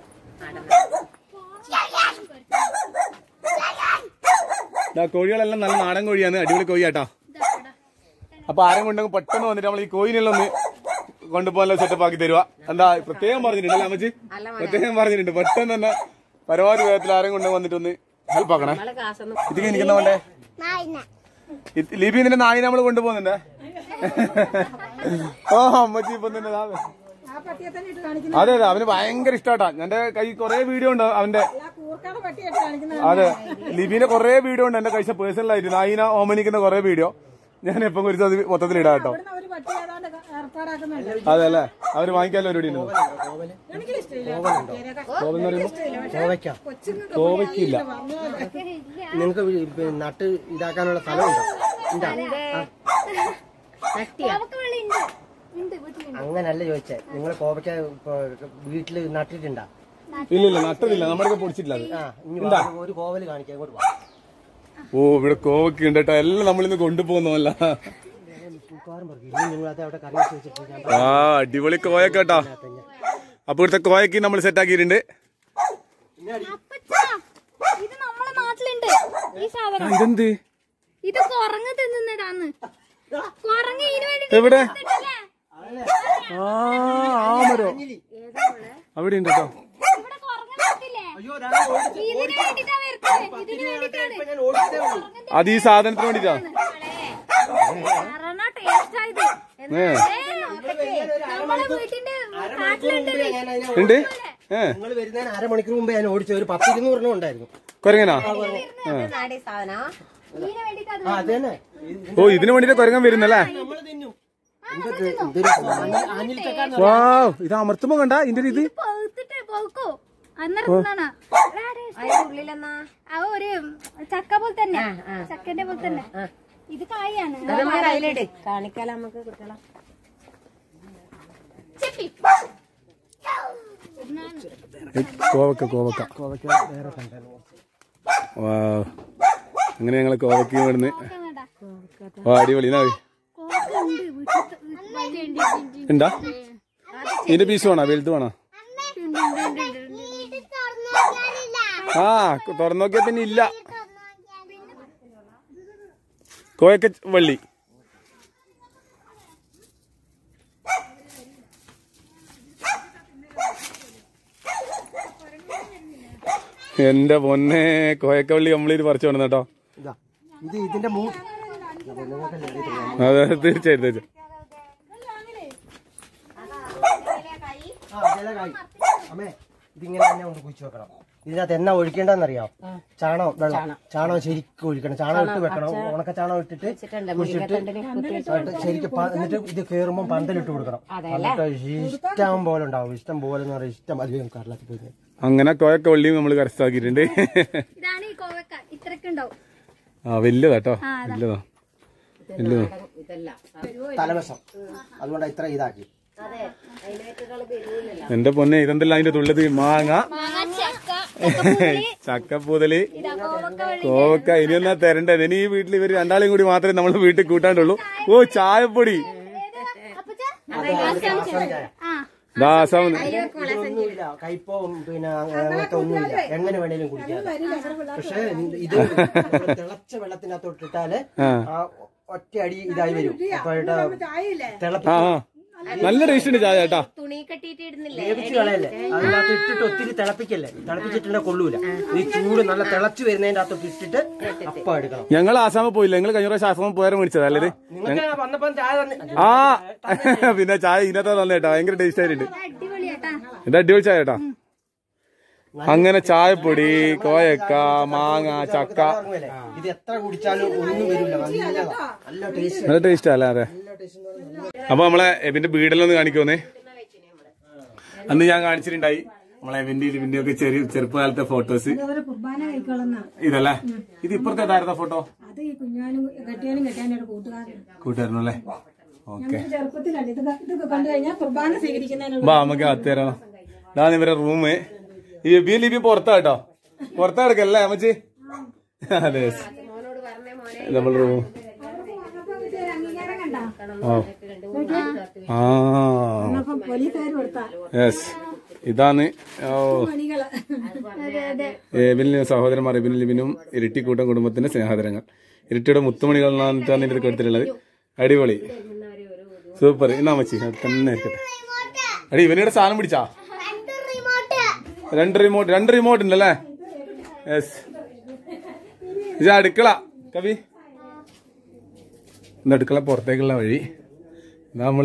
ദാ കോഴികളെല്ലാം നല്ല നാടൻ കോഴിയാണ് അടിപൊളി കോഴിയാട്ടോ ഇതാ, ഇതാ. അപ്പൊ ആരും കൊണ്ടെങ്കിൽ പെട്ടെന്ന് വന്നിട്ട് നമ്മൾ ഈ കോയിനെല്ലാം ഒന്ന് കൊണ്ടുപോകാനുള്ള സെറ്റപ്പ് ആക്കി തരുക എന്താ പ്രത്യേകം പറഞ്ഞിട്ടുണ്ട് അല്ലേ അമ്മച്ചി പ്രത്യേകം പറഞ്ഞിട്ടുണ്ട് പെട്ടെന്ന് തന്നെ പരമാവധി വേഗത്തിൽ ആരും കൊണ്ടു വന്നിട്ട് ഒന്ന് ഹെൽപ്പ് ആക്കണേ നമ്മളെ കാശൊന്നും ഇതിക്ക് എനിക്കെന്താ വേണ്ടേ ഇത് ലിപി നിന്റെ നായി നമ്മൾ കൊണ്ടുപോകുന്നുണ്ടേ ഓ അമ്മച്ചി ഇപ്പൊ തന്നെ ദാ. അതെ അതെ അവന് ഭയങ്കര ഇഷ്ടാട്ടാ എന്റെ കൈ കൊറേ വീഡിയോ ഉണ്ട് അവന്റെ അതെ ലിബിന്റെ കൊറേ വീഡിയോ ഉണ്ട് എന്റെ കൈസ പേഴ്സണൽ ആയിട്ട് നായിന ഓമനിക്കുന്ന കൊറേ വീഡിയോ ഞാൻ എപ്പം കുറിച്ച് അത് മൊത്തത്തിൽ ഇടാം കേട്ടോ അതെ അല്ലേ അവര് വാങ്ങിക്കാല്ലോ ഒരു ഉണ്ട് കോവൽ എന്ന് പറയുമ്പോ കോവയ്ക്ക കോവയ്ക്കില്ല നിങ്ങൾക്ക് വി- പിന്നെ നട്ട് ഇതാക്കാനുള്ള സ്ഥലമുണ്ടോ ഉണ്ടാ കോവക്ക വെള്ളി ഉണ്ട്. ഉണ്ട്, വീട്ടിലുണ്ട്. അങ്ങനല്ല ചോദിച്ചേ നിങ്ങൾ കോവയ്ക്ക ഇപ്പൊ വീട്ടില് നട്ടിട്ടുണ്ടാ ഇല്ല ഇല്ല നട്ടതില്ല നമ്മുടെ പൊടിച്ചിട്ടില്ല അത് ആ ഇനി വാ, ഒരു കോവല് കാണിക്കാം ഇങ്ങോട്ട് വാ ഓ ഇവിടെ കോവയ്ക്ക് ഉണ്ട് കേട്ടോ എല്ലാം നമ്മളിന്ന് കൊണ്ടുപോകുന്നല്ല മിക്കവാറും പറയും ഇനി നിങ്ങൾ അത് അവിടെ കറി വെച്ച് വെച്ചിട്ട് ഞാൻ ആ അടിപൊളി കോയൊക്കെ കേട്ടോ അപ്പൊ ഇവിടുത്തെ കോയക്ക് നമ്മൾ സെറ്റ് ആക്കിയിട്ടുണ്ട് അപ്പച്ചാ, ഇത് നമ്മളെ നാട്ടിലുണ്ട് ഈ സാധനം ഇതെന്ത് ഇത് കുറങ്ങ് തിന്നുന്നതാന്ന് കുറങ്ങ് ഇതിന് വേണ്ടി എവിടെ തിന്നിട്ടല്ലേ? ആ ആമരോ അവിടെ ഉണ്ട് കേട്ടോ ഇവിടെ കുറങ്ങ് തിന്നിട്ടില്ലേ? ഇതിന് വേണ്ടിട്ടാ വരുന്നത് ഇതിന് വേണ്ടിട്ടാണ് ഞാൻ ഓടിച്ചതേ ഉള്ളൂ. അത് ഈ സാധനത്തിന് വേണ്ടിട്ടാ കാരണം ടേസ്റ്റ് ആയത് ഏ നമ്മളെ വീട്ടിന്റെ നാട്ടിലുണ്ട് ഞാൻ അതിനെ ഉണ്ട് ഏ നിങ്ങൾ വരുന്നതിന് അരമണിക്കൂർ മുമ്പ് ഞാൻ ഓടിച്ച ഒരു പത്ത് ഇരുന്നൂറിനും ഉണ്ടായിരുന്നു കൊരങ്ങനാ നാടി സാധന ഇതിന് വേണ്ടിട്ട് അത് ആ അത് തന്നെ ഓ ഇതിനു വേണ്ടിട്ട് കൊരങ്ങൻ വരുന്നല്ലേ നമ്മൾ തിന്നും എന്തൊരു ഇതൊരു അനിൽ- അനിൽ ചക്കാന്ന് വാ ഇത് അമർത്തുമ്പോ കണ്ട ഇതിന്റെ ഇത് പഴുത്തിട്ട് പഴുക്കോ അന്നേരത്താണ് അതിന്റെ ഉള്ളിലെന്നാ ആ ഒരു ചക്ക പോലെ തന്നെ ചക്കന്റെ പോലെ തന്നെ ഇത് കായാണ് അത് നമുക്ക് കയ്യിലിട് കാണിക്കാലോ നമുക്ക് കുട്ടികളെ ചെപ്പി കോവക്ക കോവക്ക വാ അങ്ങനെ ഞങ്ങള് കോവക്ക ഇവിടുന്ന് വാ അടിപൊളി എന്നാ മതി. ഉണ്ടാ ഇതിന്റെ പീസ് വേണോ വലുത് വേണോ ആ തുറന്നു നോക്കിയാ പിന്നെ ഇല്ല കോയക്ക വള്ളി എന്റെ പൊന്നെ കോയക്കവള്ളി കംപ്ലീറ്റ് പറിച്ചു വേണം കേട്ടോ ഇതാ ഇത് ഇതിന്റെ മൂ അതെ തീർച്ചയായും തീർച്ചയായും ആ ജലകായി അമ്മേ ഇതിങ്ങനെ തന്നെ കൊണ്ട് കുഴിച്ചു വെക്കണം ഇതിനകത്ത് എന്നാ ഒഴിക്കേണ്ടെന്നറിയാം ചാണകം വെള്ളം ചാണകം ശരിക്കും ഒഴിക്കണം ചാണകം ഇട്ട് വെക്കണം ഉണക്ക ചാണകം ഇട്ടിട്ട് കുഴിച്ചിട്ട് എന്നിട്ട് ശരിക്കും പ- എന്നിട്ട് ഇത് കേറുമ്പോൾ പന്തലിട്ട് കൊടുക്കണം എന്നിട്ട് ഇഷ്ടം പോലെ ഉണ്ടാവും ഇഷ്ടം പോലെ എന്ന് പറയാം ഇഷ്ടം അധികം കടലാക്കി പോയി അങ്ങനെ കോയക്കവള്ളിയും നമ്മൾ കരസ്ഥാക്കിയിട്ടുണ്ട് ഇതാണ് ഈ കോവക്ക ഇത്രക്ക് ഉണ്ടാവും ആ വലുതാട്ടോ വലുതാ വലുതാ ഇതല്ല തലവശം അതുകൊണ്ട് ഇത്ര ഇതാക്കി അതെ അതിനേക്കാൾ വരുന്നില്ല എന്റെ പൊന്നെ ഇതെന്തല്ല അതിന്റെ തുള്ളത് മാങ്ങ മാങ്ങ ചക്ക ചക്കപ്പൂതല് ഇതാ കോവക്ക വെള്ളി കോവക്ക ഇനി എന്നാ തരണ്ടേ ഇനി ഈ വീട്ടിൽ ഇവര് രണ്ടാളെയും കൂടി മാത്രമേ നമ്മൾ വീട്ടിൽ കൂട്ടാണ്ടുള്ളൂ ഓ ചായപ്പൊടി ആ ദാസം ഒന്നുമില്ല കയ്പോ പിന്നെ അങ്ങനത്തെ ഒന്നുമില്ല എങ്ങനെ വേണേലും കുടിക്കാം പക്ഷെ ഇത് നമ്മള് തിളച്ച വെള്ളത്തിനകത്തോട്ട് ഇട്ടാല് ആ ഒറ്റ അടി ഇതായി വരും അപ്പോഴത്തെ തിളപ്പി ആ ആ. നല്ല ടേസ്റ്റ് ഉണ്ട് ചായ കേട്ടാ തുണി കെട്ടിയിട്ട് ഇടുന്നില്ലേ വേവിച്ച് കളയല്ലേ അതിനകത്ത് ഇട്ടിട്ട് ഒത്തിരി തിളപ്പിക്കല്ലേ തിളപ്പിച്ചിട്ടുണ്ടെ കൊള്ളൂല ഈ ചൂട് നല്ല തിളച്ചു വരുന്നതിന്റെ അകത്തോട്ട് ഇട്ടിട്ട് അപ്പം എടുക്കണം ഞങ്ങൾ ആസാമിൽ പോയില്ല ഞങ്ങൾ കഴിഞ്ഞ പ്രാവശ്യം ആസാമിൽ പോയാലും മേടിച്ചതാ അല്ലേ ഇത്? നിങ്ങൾക്ക് വന്നപ്പോ ചായ തന്നെ ആ പിന്നെ ചായ ഇതിനകത്ത് തന്നെ കേട്ടോ ഭയങ്കര ടേസ്റ്റ് ആയിട്ടുണ്ട് അടിപൊളിയാട്ടാ ഇത് അടിപൊളി ചായ കേട്ടാ അങ്ങനെ ചായപ്പൊടി കോയക്ക മാങ്ങ ചക്ക ഇറങ്ങുമല്ലേ? ഇത് എത്ര കുടിച്ചാലും ഒന്നും വരില്ല നല്ലതാ നല്ല ടേസ്റ്റ് നല്ല ടേസ്റ്റ് അല്ലേ അതെ അപ്പൊ നമ്മളെ എബിന്റെ വീടെല്ലാം ഒന്ന് കാണിക്കുമെന്നേ അന്ന് ഞാൻ കാണിച്ചിട്ടുണ്ടായി നമ്മളെ എബിന്റെ ഇതിന്റെ ഒക്കെ ചെറിയ ചെറുപ്പകാലത്തെ ഫോട്ടോസ് കുർബാന കഴിക്കോളന്നാ ഇതല്ലേ ഇത് ഇപ്പുറത്തെ ഏതായിരുന്ന ഫോട്ടോ അത് ഈ കുഞ്ഞാനും കെട്ടിയാനും കെട്ടാനും ഒരു കൂട്ടുകാരൻ കൂട്ടായിരുന്നു അല്ലേ ഓക്കെ ചെറുപ്പത്തിലല്ല ഇത് ക- ഇത് കണ്ടു കഴിഞ്ഞാൽ കുർബാന സ്വീകരിക്കുന്നതിനുള്ള വാ നമുക്ക് അത്തരണം ഇതാണ് ഇവരെ റൂം ഈ എബി ലിബി പുറത്താ കേട്ടോ പുറത്താ കിടക്കല്ലേ അമ്മച്ചി അതെ നമ്മൾ റൂം അംഗീകാരം കണ്ട ആ ആ അപ്പം പോലീസുകാർ കൊടുത്താ യെസ് ഇതാണ് ഓ മണികള് അതെ അതെ എബിലിന് സഹോദരന്മാർ എബിനും ലിബിനും ഇരട്ടിക്കൂട്ടം കുടുംബത്തിന്റെ സ്നേഹതരങ്ങൾ ഇരട്ടിയുടെ മുത്തുമണികൾ എന്നാണ് ഇതിന്റെ കൊടുത്തിട്ടുള്ളത് അടിപൊളി സൂപ്പർ എന്നാ മച്ചി അത് തന്നെ ഇരിക്കട്ടെ അടി ഇവനിയുടെ സാധനം പിടിച്ചാ രണ്ട് റിമോട്ട് രണ്ട് റിമോട്ട് ഉണ്ടല്ലേ യെസ് ഇത് അടുക്കള കവി ഇന്ന് അടുക്കള പുറത്തേക്കുള്ള വഴി ഇതാ നമ്മള്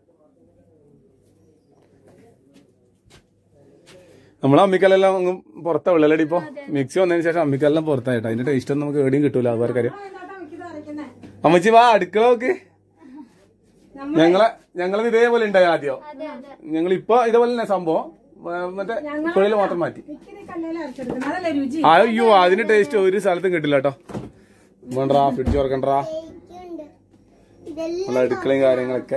നമ്മളെ അമ്മിക്കല്ലെല്ലാം അങ്ങ് പുറത്താ ഉള്ളല്ലേ ഇപ്പൊ മിക്സി വന്നതിന് ശേഷം അമ്മിക്കല്ലെല്ലാം പുറത്തായിട്ടോ അതിന്റെ ടേസ്റ്റ് ഒന്നും നമുക്ക് എവിടെയും കിട്ടൂല അതുകാർക്കറിയാം അമ്മച്ചി വാ അടുക്കള നോക്ക് ഞങ്ങളെ ഞങ്ങളത് ഇതേപോലെ ഉണ്ടായി ആദ്യം ഞങ്ങൾ ഇപ്പൊ ഇതേപോലെ തന്നെ സംഭവം ആ, മറ്റേ കുഴയിൽ മാത്രം മാറ്റി കല്ലേല അരച്ചെടുക്കുന്നത് അതല്ലേ രുചി അയ്യോ അതിന്റെ ടേസ്റ്റ് ഒരു സ്ഥലത്തും കിട്ടില്ല കേട്ടോ വേണ്ടാ ഫ്രിഡ്ജ് തുറക്കണ്ടാ നമ്മളെ അടുക്കളയും കാര്യങ്ങളൊക്കെ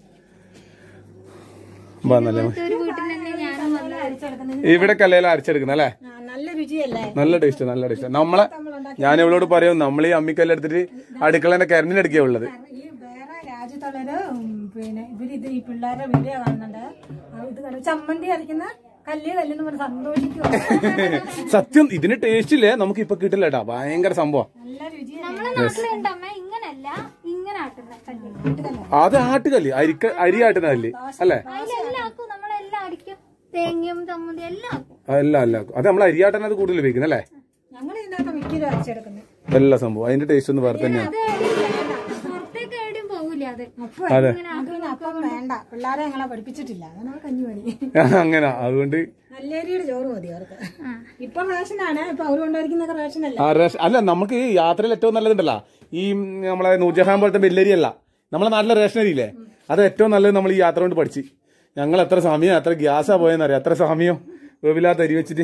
വന്നല്ലേ ഒരു വീട്ടിൽ തന്നെ ഞാനും വന്നത് ഇവിടെ കല്ലേല അരച്ചെടുക്കുന്ന അല്ലേ ആ, നല്ല രുചിയല്ലേ നല്ല ടേസ്റ്റ് നല്ല ടേസ്റ്റ് നമ്മളെ ഞാൻ ഇവളോട് പറയും നമ്മൾ ഈ അമ്മിക്കല്ല് എടുത്തിട്ട് അടുക്കളേന്റെ കരണ്ടിനടുക്കിയാ ഉള്ളത് ഈ വേറെ രാജ്യത്തുള്ളവര് ഉം, പിന്നെ ഇവര് ഇത് ഈ പിള്ളേരുടെ വീഡിയോ കാണുന്നുണ്ട് ആ, ഇത് കണ്ട് ചമ്മന്തി അരയ്ക്കുന്ന കല്ല് കല്ലെന്ന് പറഞ്ഞ് സന്തോഷിക്കും സത്യം ഇതിന് ടേസ്റ്റ് ഇല്ലേ നമുക്ക് ഇപ്പൊ കിട്ടില്ല കേട്ടാ ഭയങ്കര സംഭവം നല്ല രുചിയാണ് നമ്മളെ നാട്ടിലുണ്ട് അമ്മ ഇങ്ങനല്ല ഇങ്ങനെ ആട്ടുന്ന കല്ല് അത് ആട്ടുകല്ല് അരിക്ക അരി ആട്ടുന്ന കല്ല് അല്ലേ അതിലെല്ലാം ആക്കും നമ്മളെല്ലാം അടിക്കും തേങ്ങയും ചമ്മന്തി എല്ലാം ആക്കും അല്ല അല്ല അത് നമ്മൾ അരിയാട്ടനത് കൂടുതൽ ഉപയോഗിക്കുന്നത് അല്ലേ ഞങ്ങൾ ഇതിനകത്ത് മിക്കലും അരച്ചെടുക്കുന്നത് എല്ലാ സംഭവം അതിന്റെ ടേസ്റ്റ് ഒന്ന് വേറെ തന്നെയാണ് അത് പുറത്തേക്ക് എവിടെയും പോകില്ല അത് അപ്പൊ അതെ ഞങ്ങൾക്ക് പിന്നെ അപ്പം വേണ്ട പിള്ളേരെ ഞങ്ങളെ പഠിപ്പിച്ചിട്ടില്ല അതാണ് കഞ്ഞി പണി അങ്ങനെ അതുകൊണ്ട് നല്ലേരിയുടെ ചോറ് മതി അവർക്ക് ഇപ്പൊ റേഷനാണ് ഇപ്പൊ അവർ കൊണ്ടുവരിക്കുന്നൊക്കെ റേഷനല്ല ആ റേഷ- അല്ല നമുക്ക് ഈ യാത്രയിൽ ഏറ്റവും നല്ലതുണ്ടല്ലോ ഈ ഉം, നമ്മളെ നൂർജഹാൻ പോലത്തെ വെല്ലരി അല്ല നമ്മളെ നാട്ടിലെ റേഷൻ അരി ഇല്ലേ അത് ഏറ്റവും നല്ലത് നമ്മൾ ഈ യാത്ര കൊണ്ട് പഠിച്ച് ഞങ്ങൾ എത്ര സമയം എത്ര ഗ്യാസാ പോയെന്നറിയാം എത്ര സമയം വേവില്ലാത്ത അരി വെച്ചിട്ട്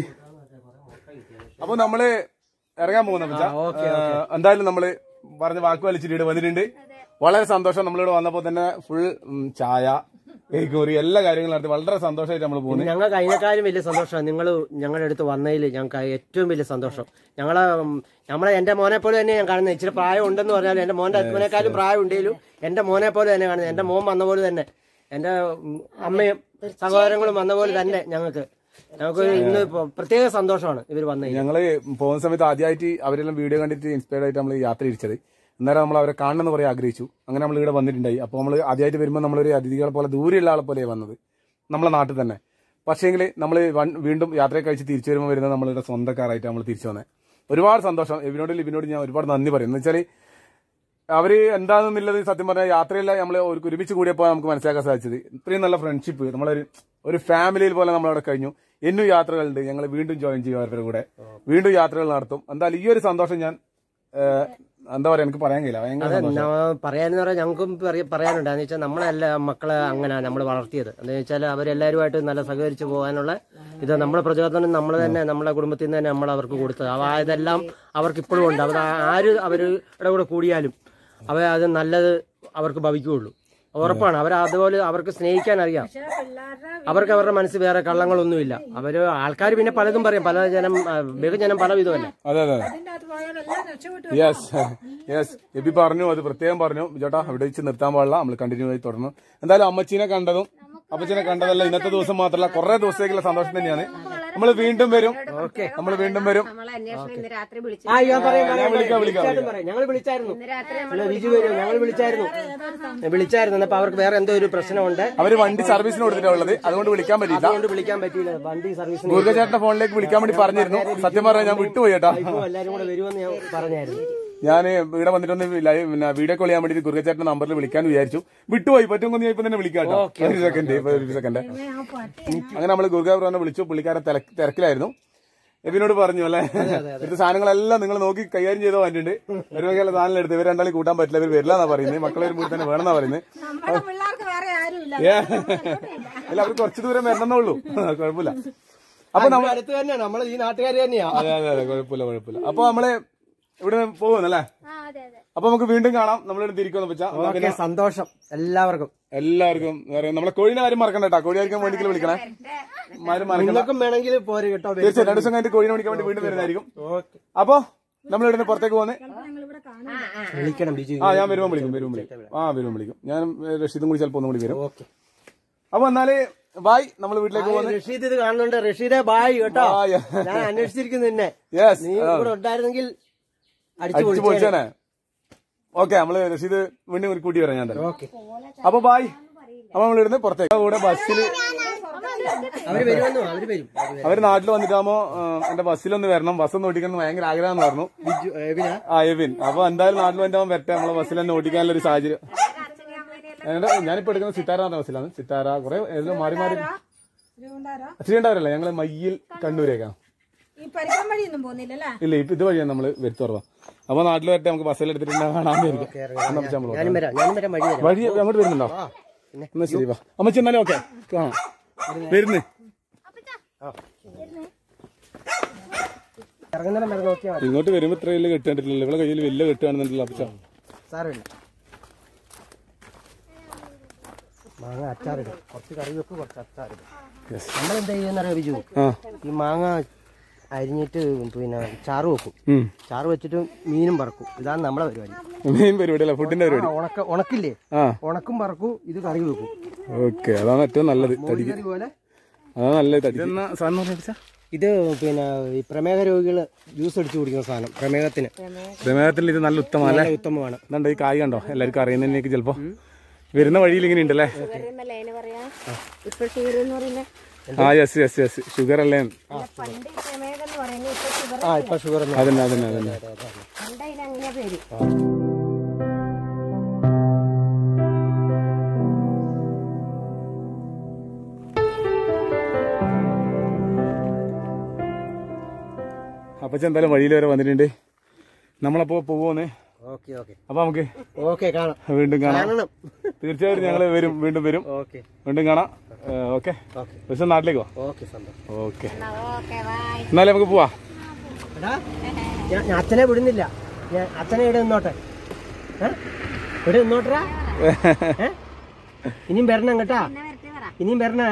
അപ്പൊ നമ്മള് ഇറങ്ങാൻ പോകുന്ന മച്ചാ. ഏഹ്, എന്തായാലും നമ്മള് പറഞ്ഞ വാക്ക് വലിച്ചിട്ട് ഇവിടെ വന്നിട്ടുണ്ട് വളരെ സന്തോഷം നമ്മളിവിടെ വന്നപ്പോ തന്നെ ഫുൾ ചായ കേക്കോറി എല്ലാ കാര്യങ്ങളും നടത്തി വളരെ സന്തോഷമായിട്ട് നമ്മൾ പോകുന്നത് ഞങ്ങൾക്ക് അതിനേക്കാളും വലിയ സന്തോഷമാണ് നിങ്ങൾ ഞങ്ങളുടെ അടുത്ത് വന്നതിൽ ഞങ്ങൾക്ക് ഏറ്റവും വലിയ സന്തോഷം ഞങ്ങളെ ഉം, നമ്മളെ എന്റെ മോനെ പോലെ തന്നെ ഞാൻ കാണുന്നത് ഇച്ചിരി പ്രായം ഉണ്ടെന്ന് പറഞ്ഞാൽ എന്റെ മോന്റെ അച്ഛനേക്കാളും പ്രായം ഉണ്ടെങ്കിലും എന്റെ മോനെ പോലെ തന്നെ കാണുന്നത് എന്റെ മോൻ വന്ന പോലെ തന്നെ എന്റെ ഉം, അമ്മയും സഹോദരങ്ങളും വന്ന പോലെ തന്നെ ഞങ്ങൾക്ക് ഞങ്ങൾക്ക് ഇന്ന് ഇപ്പൊ പ്രത്യേക സന്തോഷമാണ് ഇവർ വന്നതിൽ ഞങ്ങള് പോകുന്ന സമയത്ത് ആദ്യമായിട്ട് അവരെല്ലാം വീഡിയോ കണ്ടിട്ട് ഇൻസ്പയർഡ് ആയിട്ട് നമ്മൾ യാത്ര തിരിച്ചത് അന്നേരം നമ്മൾ അവരെ കാണണമെന്ന് പറയാൻ ആഗ്രഹിച്ചു അങ്ങനെ നമ്മൾ ഇവിടെ വന്നിട്ടുണ്ടായി അപ്പോൾ നമ്മൾ ആദ്യമായിട്ട് വരുമ്പോൾ നമ്മളൊരു അതിഥികളെ പോലെ ദൂരെയുള്ള ആളെ പോലെ വന്നത് നമ്മളെ നാട്ടിൽ തന്നെ പക്ഷേങ്കിൽ നമ്മൾ വീണ്ടും യാത്ര കഴിച്ച് തിരിച്ചു വരുമ്പോൾ വരുന്നത് നമ്മളുടെ സ്വന്തക്കാരായിട്ട് നമ്മൾ തിരിച്ചു വന്നത് ഒരുപാട് സന്തോഷം ഇവനോട് ലിബിനോട് ഞാൻ ഒരുപാട് നന്ദി പറയും എന്ന് വെച്ചാൽ അവര് എന്താണെന്നുള്ളത് സത്യം പറഞ്ഞാൽ യാത്രയില്ല നമ്മൾ ഒരു ഒരുമിച്ച് കൂടിയപ്പോൾ നമുക്ക് മനസ്സിലാക്കാൻ സാധിച്ചത് ഇത്രയും നല്ല ഫ്രണ്ട്ഷിപ്പ് നമ്മളൊരു ഒരു ഫാമിലിയിൽ പോലെ നമ്മളവിടെ കഴിഞ്ഞു എന്നും യാത്രകളുണ്ട് ഞങ്ങൾ വീണ്ടും ജോയിൻ ചെയ്യും അവരുടെ കൂടെ വീണ്ടും യാത്രകൾ നടത്തും എന്തായാലും ഈ ഒരു സന്തോഷം ഞാൻ ഏഹ്, എന്താ പറയാ എനിക്ക് പറയാൻ കഴിയില്ല ഭയങ്കര അതെ സന്തോഷം ന- പറയാനെന്ന് പറയാൻ ഞങ്ങൾക്കും പറയ- പറയാനുണ്ട് എന്ന് വെച്ചാൽ നമ്മളല്ല മക്കളെ അങ്ങനെ നമ്മൾ വളർത്തിയത് എന്ന് വെച്ചാൽ അവരെല്ലാവരുമായിട്ട് നല്ല സഹകരിച്ച് പോകാനുള്ള ഇത് നമ്മളെ പ്രചോദനം നമ്മൾ തന്നെ നമ്മളെ കുടുംബത്തിൽ നിന്ന് തന്നെ നമ്മൾ അവർക്ക് കൊടുത്തത് അവ ഇതെല്ലാം അവർക്ക് ഇപ്പോഴും ഉണ്ട് അവർ ആര് അവരുടെ കൂടെ കൂടിയാലും അവ അത് നല്ലത് അവർക്ക് ഭവിക്കുകയുള്ളൂ ഉറപ്പാണ് അവർ അതുപോലെ അവർക്ക് സ്നേഹിക്കാൻ അറിയാം അവർക്ക് അവരുടെ മനസ്സിൽ വേറെ കള്ളങ്ങളൊന്നുമില്ല അവര് ആൾക്കാർ പിന്നെ പലതും പറയും പല ജനം ആ, ബഹുജനം പല വിധമല്ലേ അതെ അതെ അതിനകത്ത് പോയാലെല്ലാം രക്ഷപ്പെട്ടു യെസ് യെസ് എബി പറഞ്ഞു അത് പ്രത്യേകം പറഞ്ഞു ചേട്ടാ ഇവിടെ വെച്ച് നിർത്താൻ പാടില്ല നമ്മൾ കണ്ടിന്യൂ ആയി തുടർന്നു എന്തായാലും അമ്മച്ചീനെ കണ്ടതും അപ്പച്ചനെ കണ്ടതല്ല ഇന്നത്തെ ദിവസം മാത്രമല്ല കുറെ ദിവസത്തേക്കുള്ള സന്തോഷം തന്നെയാണ് നമ്മൾ വീണ്ടും വരും നമ്മൾ വീണ്ടും വരും നമ്മളെ അന്വേഷണം ഇന്ന് രാത്രി വിളിച്ചു ആ ഞാൻ പറയാം ഞാൻ വിളിക്കാം, വിളിക്കാം, ഞങ്ങൾ വിളിച്ചായിരുന്നു ഇന്ന് രാത്രി നമ്മൾ അല്ല, ബിജു വരും ഞങ്ങൾ വിളിച്ചായിരുന്നു വിളിച്ചായിരുന്നു അപ്പൊ അവർക്ക് വേറെ എന്തോ ഒരു പ്രശ്നമുണ്ട് അവര് വണ്ടി സർവീസിന് കൊടുത്തിട്ടുള്ളത് അതുകൊണ്ട് വിളിക്കാൻ പറ്റിയില്ല അതുകൊണ്ട് വിളിക്കാൻ പറ്റിയില്ല വണ്ടി സർവീസിന് ദുർഗചേട്ടന്റെ ഫോണിലേക്ക് വിളിക്കാൻ വേണ്ടി പറഞ്ഞിരുന്നു സത്യം പറഞ്ഞാൽ ഞാൻ വിട്ടുപോയി ചേട്ടാ ഇപ്പൊ എല്ലാരും കൂടെ വരുമെന്ന് ഞാൻ പറഞ്ഞായിരുന്നു ഞാൻ ഇവിടെ വന്നിട്ടൊന്ന് ലൈവ് പിന്നെ വീഡിയോ കോൾ ചെയ്യാൻ വേണ്ടി ദുർഗചേട്ടന്റെ നമ്പറിൽ വിളിക്കാൻ വിചാരിച്ചു വിട്ടുപോയി പറ്റുമെന്ന് ഞാൻ ഇപ്പൊ തന്നെ വിളിക്കാം കേട്ടോ. ഒരു സെക്കൻഡ് ഒരു സെക്കൻഡ് അങ്ങനെ നമ്മൾ ഗുരുഗാപുരം വിളിച്ചു പുള്ളിക്കാരൻ തിരക്ക് തിരക്കിലായിരുന്നു എബിനോട് പറഞ്ഞു അല്ലെ എടുത്ത സാധനങ്ങളെല്ലാം നിങ്ങൾ നോക്കി കൈകാര്യം ചെയ്തോ പറഞ്ഞിട്ടുണ്ട് ഒരു വകയുള്ള സാധനം എടുത്ത് ഇവർ രണ്ടാളും കൂട്ടാൻ പറ്റില്ല ഇവർ വരില്ല എന്നാ പറയുന്നത് മക്കളെ ഒരു വീട്ടിൽ തന്നെ വേണമെന്നാ പറയുന്നത് നമ്മുടെ പിള്ളേർക്ക് വേറെ ആരുമില്ല ഏ. അല്ല അവർ കുറച്ച് ദൂരം വരണമെന്നേ ഉള്ളൂ കുഴപ്പമില്ല അപ്പൊ നമ്മൾ അടുത്ത് തന്നെയാണ് നമ്മൾ ഈ നാട്ടുകാർ തന്നെയാ അതെ അതെ അതെ കുഴപ്പമില്ല കുഴപ്പമില്ല അപ്പൊ നമ്മള് ഇവിടെ പോകുന്നല്ലേ ആ അതെ അതെ അപ്പൊ നമുക്ക് വീണ്ടും കാണാം നമ്മളിവിടെ തിരിക്കുമെന്ന് വെച്ചാൽ ഓക്കെ സന്തോഷം എല്ലാവർക്കും എല്ലാവർക്കും വേറെ നമ്മളെ കോഴിനെ ആരും മറക്കണ്ട കേട്ടോ കോഴി ആയിരിക്കും വേണ്ടിക്കൽ വിളിക്കണേ ആരും മറക്കണ്ട നിങ്ങൾക്കും വേണമെങ്കിൽ പോരെ കേട്ടോ തീർച്ചയായും രണ്ടു ദിവസം കഴിഞ്ഞിട്ട് കോഴിനെ വിളിക്കാൻ വേണ്ടി വീണ്ടും വരുന്നതായിരിക്കും അപ്പൊ നമ്മൾ ഇവിടുന്ന് പുറത്തേക്ക് പോകുന്നത് വിളിക്കണം ബിജു ആ ഞാൻ വരുമ്പോൾ വിളിക്കും വരുമ്പോൾ വിളിക്കും ആ വരുമ്പോൾ വിളിക്കും ഞാൻ റഷീദും കൂടി ചിലപ്പോൾ ഒന്നും കൂടി വരും ഓക്കെ അപ്പൊ എന്നാല് ബായ് നമ്മൾ വീട്ടിലേക്ക് ആ, പോകുന്നത് റഷീദ് ഇത് കാണുന്നുണ്ട് റഷീദെ ബായ് കേട്ടോ ബായ്. ഞാൻ അന്വേഷിച്ചിരിക്കുന്നു നിന്നെ യെസ് നീ ഇവിടെ ഉണ്ടായിരുന്നെങ്കിൽ അടിച്ചു അടിച്ചു പൊളിച്ചാണ് ഓക്കെ നമ്മള് രസീത് വീണ്ടും ഒരു കൂട്ടി വരാം ഞാൻ തന്നെ അപ്പൊ ബായ് അപ്പൊ നമ്മൾ ഇവിടുന്ന് പുറത്തേക്ക് കൂടെ ബസ്സിൽ അവര് വരുമെന്നോ അവര് വരും അവര് വരും. അവര് നാട്ടിൽ വന്നിട്ടാകുമ്പോ എന്റെ ബസ്സിലൊന്ന് വരണം ബസ് ഒന്ന് ഓടിക്കണം എന്ന് ഭയങ്കര ആഗ്രഹം പറഞ്ഞു ബിജു, ഏ, പിന്നെ ആ എവിൻ അപ്പൊ എന്തായാലും നാട്ടിൽ വന്നിട്ടാകുമ്പോൾ വരട്ടെ നമ്മളെ ബസ്സിൽ തന്നെ ഓടിക്കാനുള്ള ഒരു സാഹചര്യം എന്നിട്ട് ഞാനിപ്പോ എടുക്കുന്ന സിത്താര എന്ന ബസ്സിലാണ് സിത്താര കുറെ ഏതെങ്കിലും മാറി മാറി തിരുവനന്തപുരം ശ്രീണ്ടാവരല്ല ഞങ്ങള് മയ്യിൽ കണ്ണൂരേക്കാ ഈ പരിക്കം വഴിയൊന്നും പോകുന്നില്ലല്ലേ ഇല്ല ഇപ്പൊ ഇത് വഴിയാണ് നമ്മള് വരുത്തുറവാ അപ്പൊ നാട്ടിൽ വരട്ടെ നമുക്ക് ബസ്സിൽ എടുത്തിട്ട് കാണാമെന്നിരിക്കും എന്നാ പക്ഷെ നമ്മള് ഞാനും വരാം ഞാനും വരാം വഴി വരാം വഴി അങ്ങോട്ട് വരുന്നുണ്ടോ പിന്നെ എന്നാ ശരി വാ അമ്മച്ചി എന്നാലും ഓക്കെ കാണാം വരുന്നു ഇറങ്ങുന്നിടം വരെ നോക്കിയാൽ മതി ഇങ്ങോട്ട് വരുമ്പോ ഇത്ര വലിയ കെട്ടാണ്ടിട്ടില്ലല്ലോ ഇവിടെ കയ്യിൽ വലിയ കെട്ടാണെന്നുണ്ടല്ലോ അപ്പച്ച സാരമില്ല മാങ്ങ അച്ചാറിടും കുറച്ച് കറി വെക്കും കുറച്ച് അച്ചാറിടും Yes. നമ്മൾ എന്താ ചെയ്യുന്നറിയോ ബിജു ആ ഈ മാങ്ങ അരിഞ്ഞിട്ട് പിന്നെ ചാറ് വെക്കും ഉം ചാറ് വെച്ചിട്ട് മീനും പറക്കും ഇതാണ് നമ്മളെ പരിപാടി മെയിൻ പരിപാടി അല്ല ഫുഡിന്റെ ആ, പരിപാടി ഉണക്ക ഉണക്കില്ലേ ആ ഉണക്കും പറക്കും ഇത് കറി വെക്കും ഓക്കെ അതാണ് ഏറ്റവും നല്ലത് തടിക്ക് കറി പോലെ അതാണ് നല്ലത് തടി ഇതെന്നാ സാധനം പറഞ്ഞാ ഇത് പിന്നെ ഈ പ്രമേഹ രോഗികൾ ജ്യൂസ് അടിച്ചു കുടിക്കുന്ന സാധനം പ്രമേഹത്തിന് പ്രമേഹത്തിൽ ഇത് നല്ല ഉത്തമല്ലേ നല്ല ഉത്തമമാണ് ഇതുണ്ട് ഈ കായ് കണ്ടോ എല്ലാവർക്കും അറിയുന്നതിനേക്ക് ചിലപ്പോ വരുന്ന വഴിയിൽ ഇങ്ങനെ ഉണ്ടല്ലേ പറയുന്നല്ലേ അതിന് പറയാ ഇപ്പൊ ഷുഗർ എന്ന് പറയുന്നത് ആ യെസ് യെസ് യെസ് ഷുഗർ അല്ലേ പണ്ട് ഈ പ്രമേഹം എന്ന് പറയുന്നത് ഇപ്പൊ ഷുഗർ ആ ഇപ്പൊ ഷുഗർ അതന്നെ അതന്നെ അതന്നെ പണ്ട് അതിന് അങ്ങനെ പേര് അപ്പൊ എന്തായാലും വഴിയിൽ വരെ വന്നിട്ടുണ്ട് നമ്മളപ്പോ പോവുന്നേ ഓക്കെ ഓക്കെ അപ്പൊ നമുക്ക് ഓക്കെ കാണാം വീണ്ടും കാണാം കാണണം തീർച്ചയായിട്ടും ഞങ്ങള് വരും വീണ്ടും വരും ഓക്കെ വീണ്ടും കാണാം ഓക്കെ ഓക്കെ ദിവസം നാട്ടിലേക്ക് പോവാം ഓക്കെ സന്തോഷം ഓക്കെ ഓക്കെ ബൈ എന്നാലും നമുക്ക് പോവാ എടാ ഞാൻ ഞാൻ അച്ഛനെ വിടുന്നില്ല ഞാൻ അച്ഛനെ ഇവിടെ നിന്നോട്ടെ ഏ? ഇവിടെ നിന്നോട്ടറാ ഏ? ഇനിയും വരണം കേട്ടാ ഇനിയും വരണേ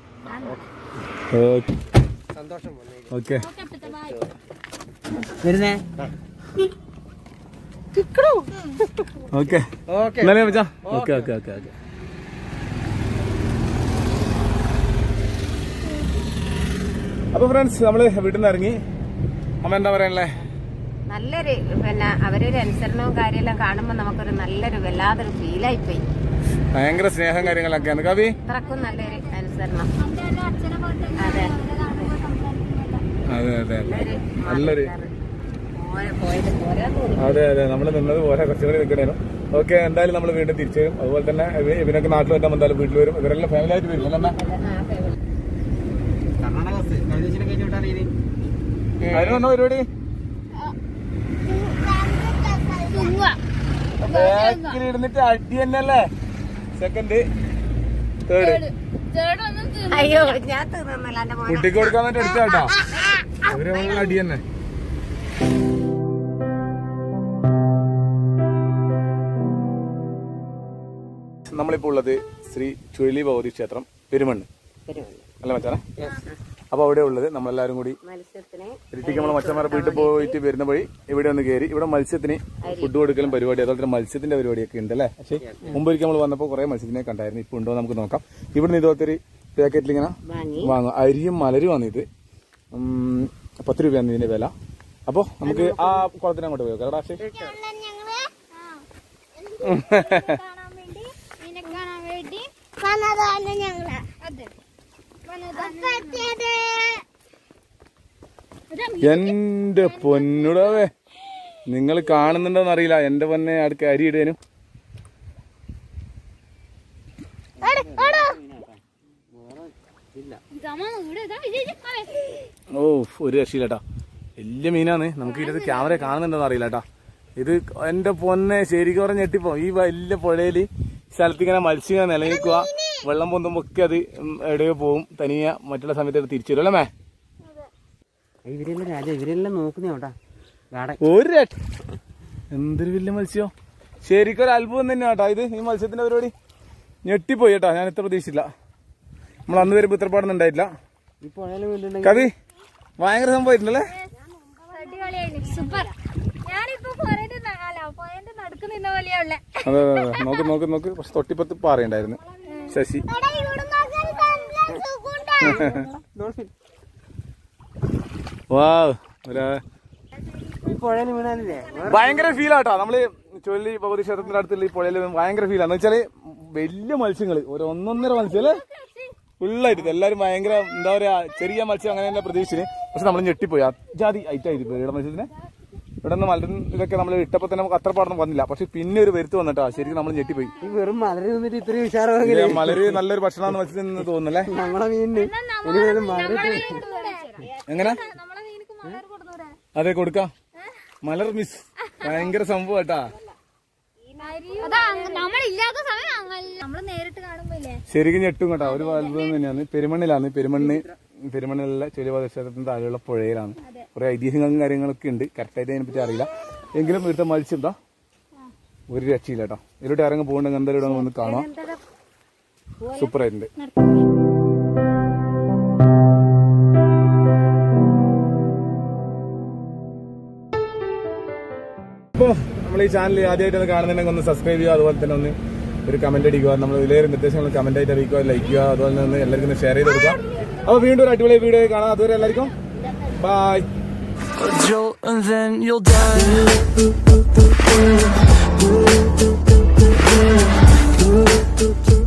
സന്തോഷം ഓക്കെ വരുന്നേ ഓക്കെ ഓക്കെ എന്നാലും വെച്ചാ ഓക്കെ ഓക്കെ ഓക്കെ ഓക്കെ അപ്പൊ ഫ്രണ്ട്സ് നമ്മള് വീട്ടിൽ നിന്ന് ഇറങ്ങി അമ്മ എന്താ പറയാനല്ലേ നല്ലൊരു പിന്നെ അവരൊരു അനുസരണവും കാര്യമെല്ലാം കാണുമ്പോൾ നമുക്കൊരു നല്ലൊരു വല്ലാതൊരു ഫീലായി പോയി ഭയങ്കര സ്നേഹം കാര്യങ്ങളൊക്കെയാണ് കവി അത്രക്കും നല്ലൊരു അനുസരണം അച്ഛനെ പോലെ അതെ അതെ അതെ അതെ നല്ലൊരു പോയ പോയത് പോരാ തോന്നി അതെ അതെ നമ്മൾ നിന്നത് പോലെ കുറച്ചുകൂടി നിൽക്കണേനും ഓക്കെ എന്തായാലും നമ്മൾ വീണ്ടും തിരിച്ചു വരും അതുപോലെ തന്നെ ഇവ- ഇവനൊക്കെ നാട്ടിൽ വരാൻ എന്തായാലും വീട്ടിൽ വരും ഇവരെല്ലാം ഫാമിലി ആയിട്ട് വരും അല്ലേ അമ്മ? ആ ഫേവർ കർണാടക ബസ് കൈതച്ചിനെ കയറ്റി വിട്ടാൽ ഇനി അതിന് വന്ന പരിപാടി ബാക്കിൽ ഇരുന്നിട്ട് അടി തന്നെയല്ലേ സെക്കൻഡ് തേർഡ് അയ്യോ ഞാൻ തീർന്നല്ല എന്റെ മോനെ കുട്ടിക്ക് കൊടുക്കാൻ വേണ്ടി എടുത്ത കേട്ടോ അവര് തമ്മിലുള്ള അടി തന്നെ നമ്മളിപ്പോ ഉള്ളത് ശ്രീ ചുഴലി ഭഗവതി ക്ഷേത്രം പെരുമണ്ണ് അല്ല മച്ചാനെ അപ്പൊ അവിടെ ഉള്ളത് നമ്മളെല്ലാരും കൂടി മത്സ്യത്തിന് ഇരിട്ടിക്ക് നമ്മൾ മച്ചന്മാരെ വീട്ടിൽ പോയിട്ട് വരുന്ന വഴി ഇവിടെ ഒന്ന് കയറി ഇവിടെ മത്സ്യത്തിന് ഫുഡ് കൊടുക്കലും പരിപാടി അതുപോലെ തന്നെ മത്സ്യത്തിന്റെ പരിപാടിയൊക്കെ ഉണ്ട് അല്ലേ പക്ഷേ മുമ്പ് ഒരിക്കൽ നമ്മൾ വന്നപ്പോൾ കുറെ മത്സ്യത്തിനെ കണ്ടായിരുന്നു ഇപ്പൊ ഉണ്ടോ എന്ന് നമുക്ക് നോക്കാം ഇവിടുന്ന് ഇതുപോലത്തെ ഒരു പാക്കറ്റിൽ ഇങ്ങനെ വാങ്ങി വാങ്ങും അരിയും മലരും ഇത് ഉം, പത്ത് രൂപയാണ് ഇതിന്റെ വില അപ്പൊ നമുക്ക് ആ കുളത്തിന് അങ്ങോട്ട് പോയോ കേരള കാണാൻ വേണ്ടി നിന്നെ കാണാൻ വേണ്ടി വന്നതാണ് ഞങ്ങള് അതെ എന്റെ പൊന്നുടവേ നിങ്ങൾ കാണുന്നുണ്ടോന്ന് അറിയില്ല എന്റെ പൊന്നെ അടുക്ക അരി ഇടേനും ഓ ഒരു രക്ഷയില്ലട്ടാ വലിയ മീനാണ് നമുക്ക് ഇത് ക്യാമറ കാണുന്നുണ്ടോന്ന് അറിയില്ല കേട്ടാ ഇത് എന്റെ പൊന്നെ ശരിക്കും പറഞ്ഞ ഞെട്ടിപ്പോ ഈ വലിയ പുഴയില് സ്ഥലത്ത് ഇങ്ങനെ മത്സ്യം ഇങ്ങനെ നിലനിൽക്കുക വെള്ളം പൊന്തുമ്പോ ഒക്കെ അത് ഉം എവിടെയോ പോവും തനിയ മറ്റുള്ള സമയത്ത് അത് തിരിച്ചു വരും അല്ലേ മേ ഇവരെല്ലാം രാജ ഇവരെല്ലാം നോക്കുന്നോട്ടാ ഒരു രക്ഷ- എന്തൊരു വലിയ മത്സ്യം ശരിക്കും ഒരു അത്ഭുതം തന്നെ കേട്ടോ ഇത് ഈ മത്സ്യത്തിന്റെ പരിപാടി ഞെട്ടിപ്പോയി കേട്ടോ ഞാൻ ഇത്ര പ്രതീക്ഷിച്ചില്ല നമ്മൾ അന്ന് വരുമ്പോ ഇത്രപ്പാടൊന്നും ഉണ്ടായിട്ടില്ല ഈ പുഴയില് വീണ്ടും കവി ഭയങ്കര സംഭവമായിട്ടുണ്ടല്ലേ അടിപൊളിയായിരുന്നു സൂപ്പർ ഞാനിപ്പോ പോയതിന്റെ ന- അല്ല പോയതിന്റെ നടുക്ക് നിന്ന പോലെയാ ഉള്ളെ അതെ അതെ അതെ നോക്ക് നോക്ക് നോക്ക് പക്ഷെ തൊട്ടിപ്പത്ത് പാറയുണ്ടായിരുന്നു ശശി വാവ് ഒരു ഈ പുഴയിൽ വീണാലില്ലേ ഭയങ്കര ഫീലാട്ടോ നമ്മള് ചൊല്ലി ഭഗവതി ക്ഷേത്രത്തിന്റെ അടുത്തുള്ള ഈ പുഴയിൽ ഭയങ്കര ഫീലാണ് വെച്ചാല് വലിയ മത്സ്യങ്ങള് ഒരു ഒന്നൊന്നര മത്സ്യം അല്ലേ ഫുള്ളായിട്ട് എല്ലാരും ഭയങ്കര എന്താ പറയാ ചെറിയ മത്സ്യം അങ്ങനെ തന്നെ പ്രതീക്ഷിച്ചിന് പക്ഷെ നമ്മൾ ഞെട്ടിപ്പോയി ജാതി ഐറ്റ് ആയിട്ട് ഇവിടെ മത്സ്യത്തിന് ഇവിടെ നിന്ന് മലരും ഇതൊക്കെ നമ്മൾ ഇട്ടപ്പോ തന്നെ നമുക്ക് അത്ര പാടൊന്നും വന്നില്ല പക്ഷെ പിന്നെ ഒരു വരുത്ത് വന്നിട്ടാ ശരിക്കും നമ്മൾ ഞെട്ടിപ്പോയി ഈ വെറും മലരി നിന്നിട്ട് ഇത്രയും ഉഷാറാക്കി ഇത് മലര് നല്ലൊരു ഭക്ഷണമാണെന്ന് മത്സ്യത്തിന് തോന്നുന്നല്ലേ നമ്മളെ മീനിന് ഇനി വേണം മലരി എങ്ങനെ നമ്മളെ മീനക്ക് മലർ കൊടുന്നൂടെ അതെ കൊടുക്കാം മലർ മിസ് ഭയങ്കര സംഭവം കേട്ടാ അതാ നമ്മളില്ലാത്ത സമയം അങ്ങനെ നമ്മള് നേരിട്ട് കാണുമ്പോ ഇല്ലേ ശരിക്കും ഞെട്ടും കേട്ടോ ഒരു അത്ഭുതം തന്നെയാണ് പെരുമണ്ണിലാണ് പെരുമണ്ണ് പെരുമണ്ണിലുള്ള ചൊല്ലിപാദക്ഷേത്രത്തിന് താഴെയുള്ള പുഴയിലാണ് കുറെ ഐതിഹ്യങ്ങളും കാര്യങ്ങളൊക്കെ ഉണ്ട് കറക്റ്റായിട്ട് അതിനെപ്പറ്റി അറിയില്ല എങ്കിലും ഇവിടുത്തെ മത്സ്യം എന്താ ഒരു രക്ഷയില്ല കേട്ടോ ഇതിലൂടെ ഇറങ്ങി പോകണ്ടെങ്കിൽ എന്തായാലും ഇവിടെ ഒന്ന് കാണാം സൂപ്പർ ആയിട്ടുണ്ട് ഇപ്പോൾ നമ്മൾ ഈ ചാനൽ ആദ്യമായിട്ട് ഒന്ന് കാണുന്നുണ്ടെങ്കിൽ ഒന്ന് സബ്സ്ക്രൈബ് ചെയ്യുക അതുപോലെ തന്നെ ഒന്ന് ഒരു കമന്റ് അടിക്കുക നമ്മൾ വിലയേറെ നിർദ്ദേശങ്ങൾ കമന്റ് ആയിട്ട് അറിയിക്കുക ലൈക്ക് ചെയ്യുക അതുപോലെ തന്നെ എല്ലാവർക്കും ഒന്ന് ഷെയർ ചെയ്ത് കൊടുക്കുക അപ്പോൾ വീണ്ടും ഒരു അടിപൊളി വീഡിയോ കാണാം അതുവരെ എല്ലാവർക്കും bye A jolt and then you'll die.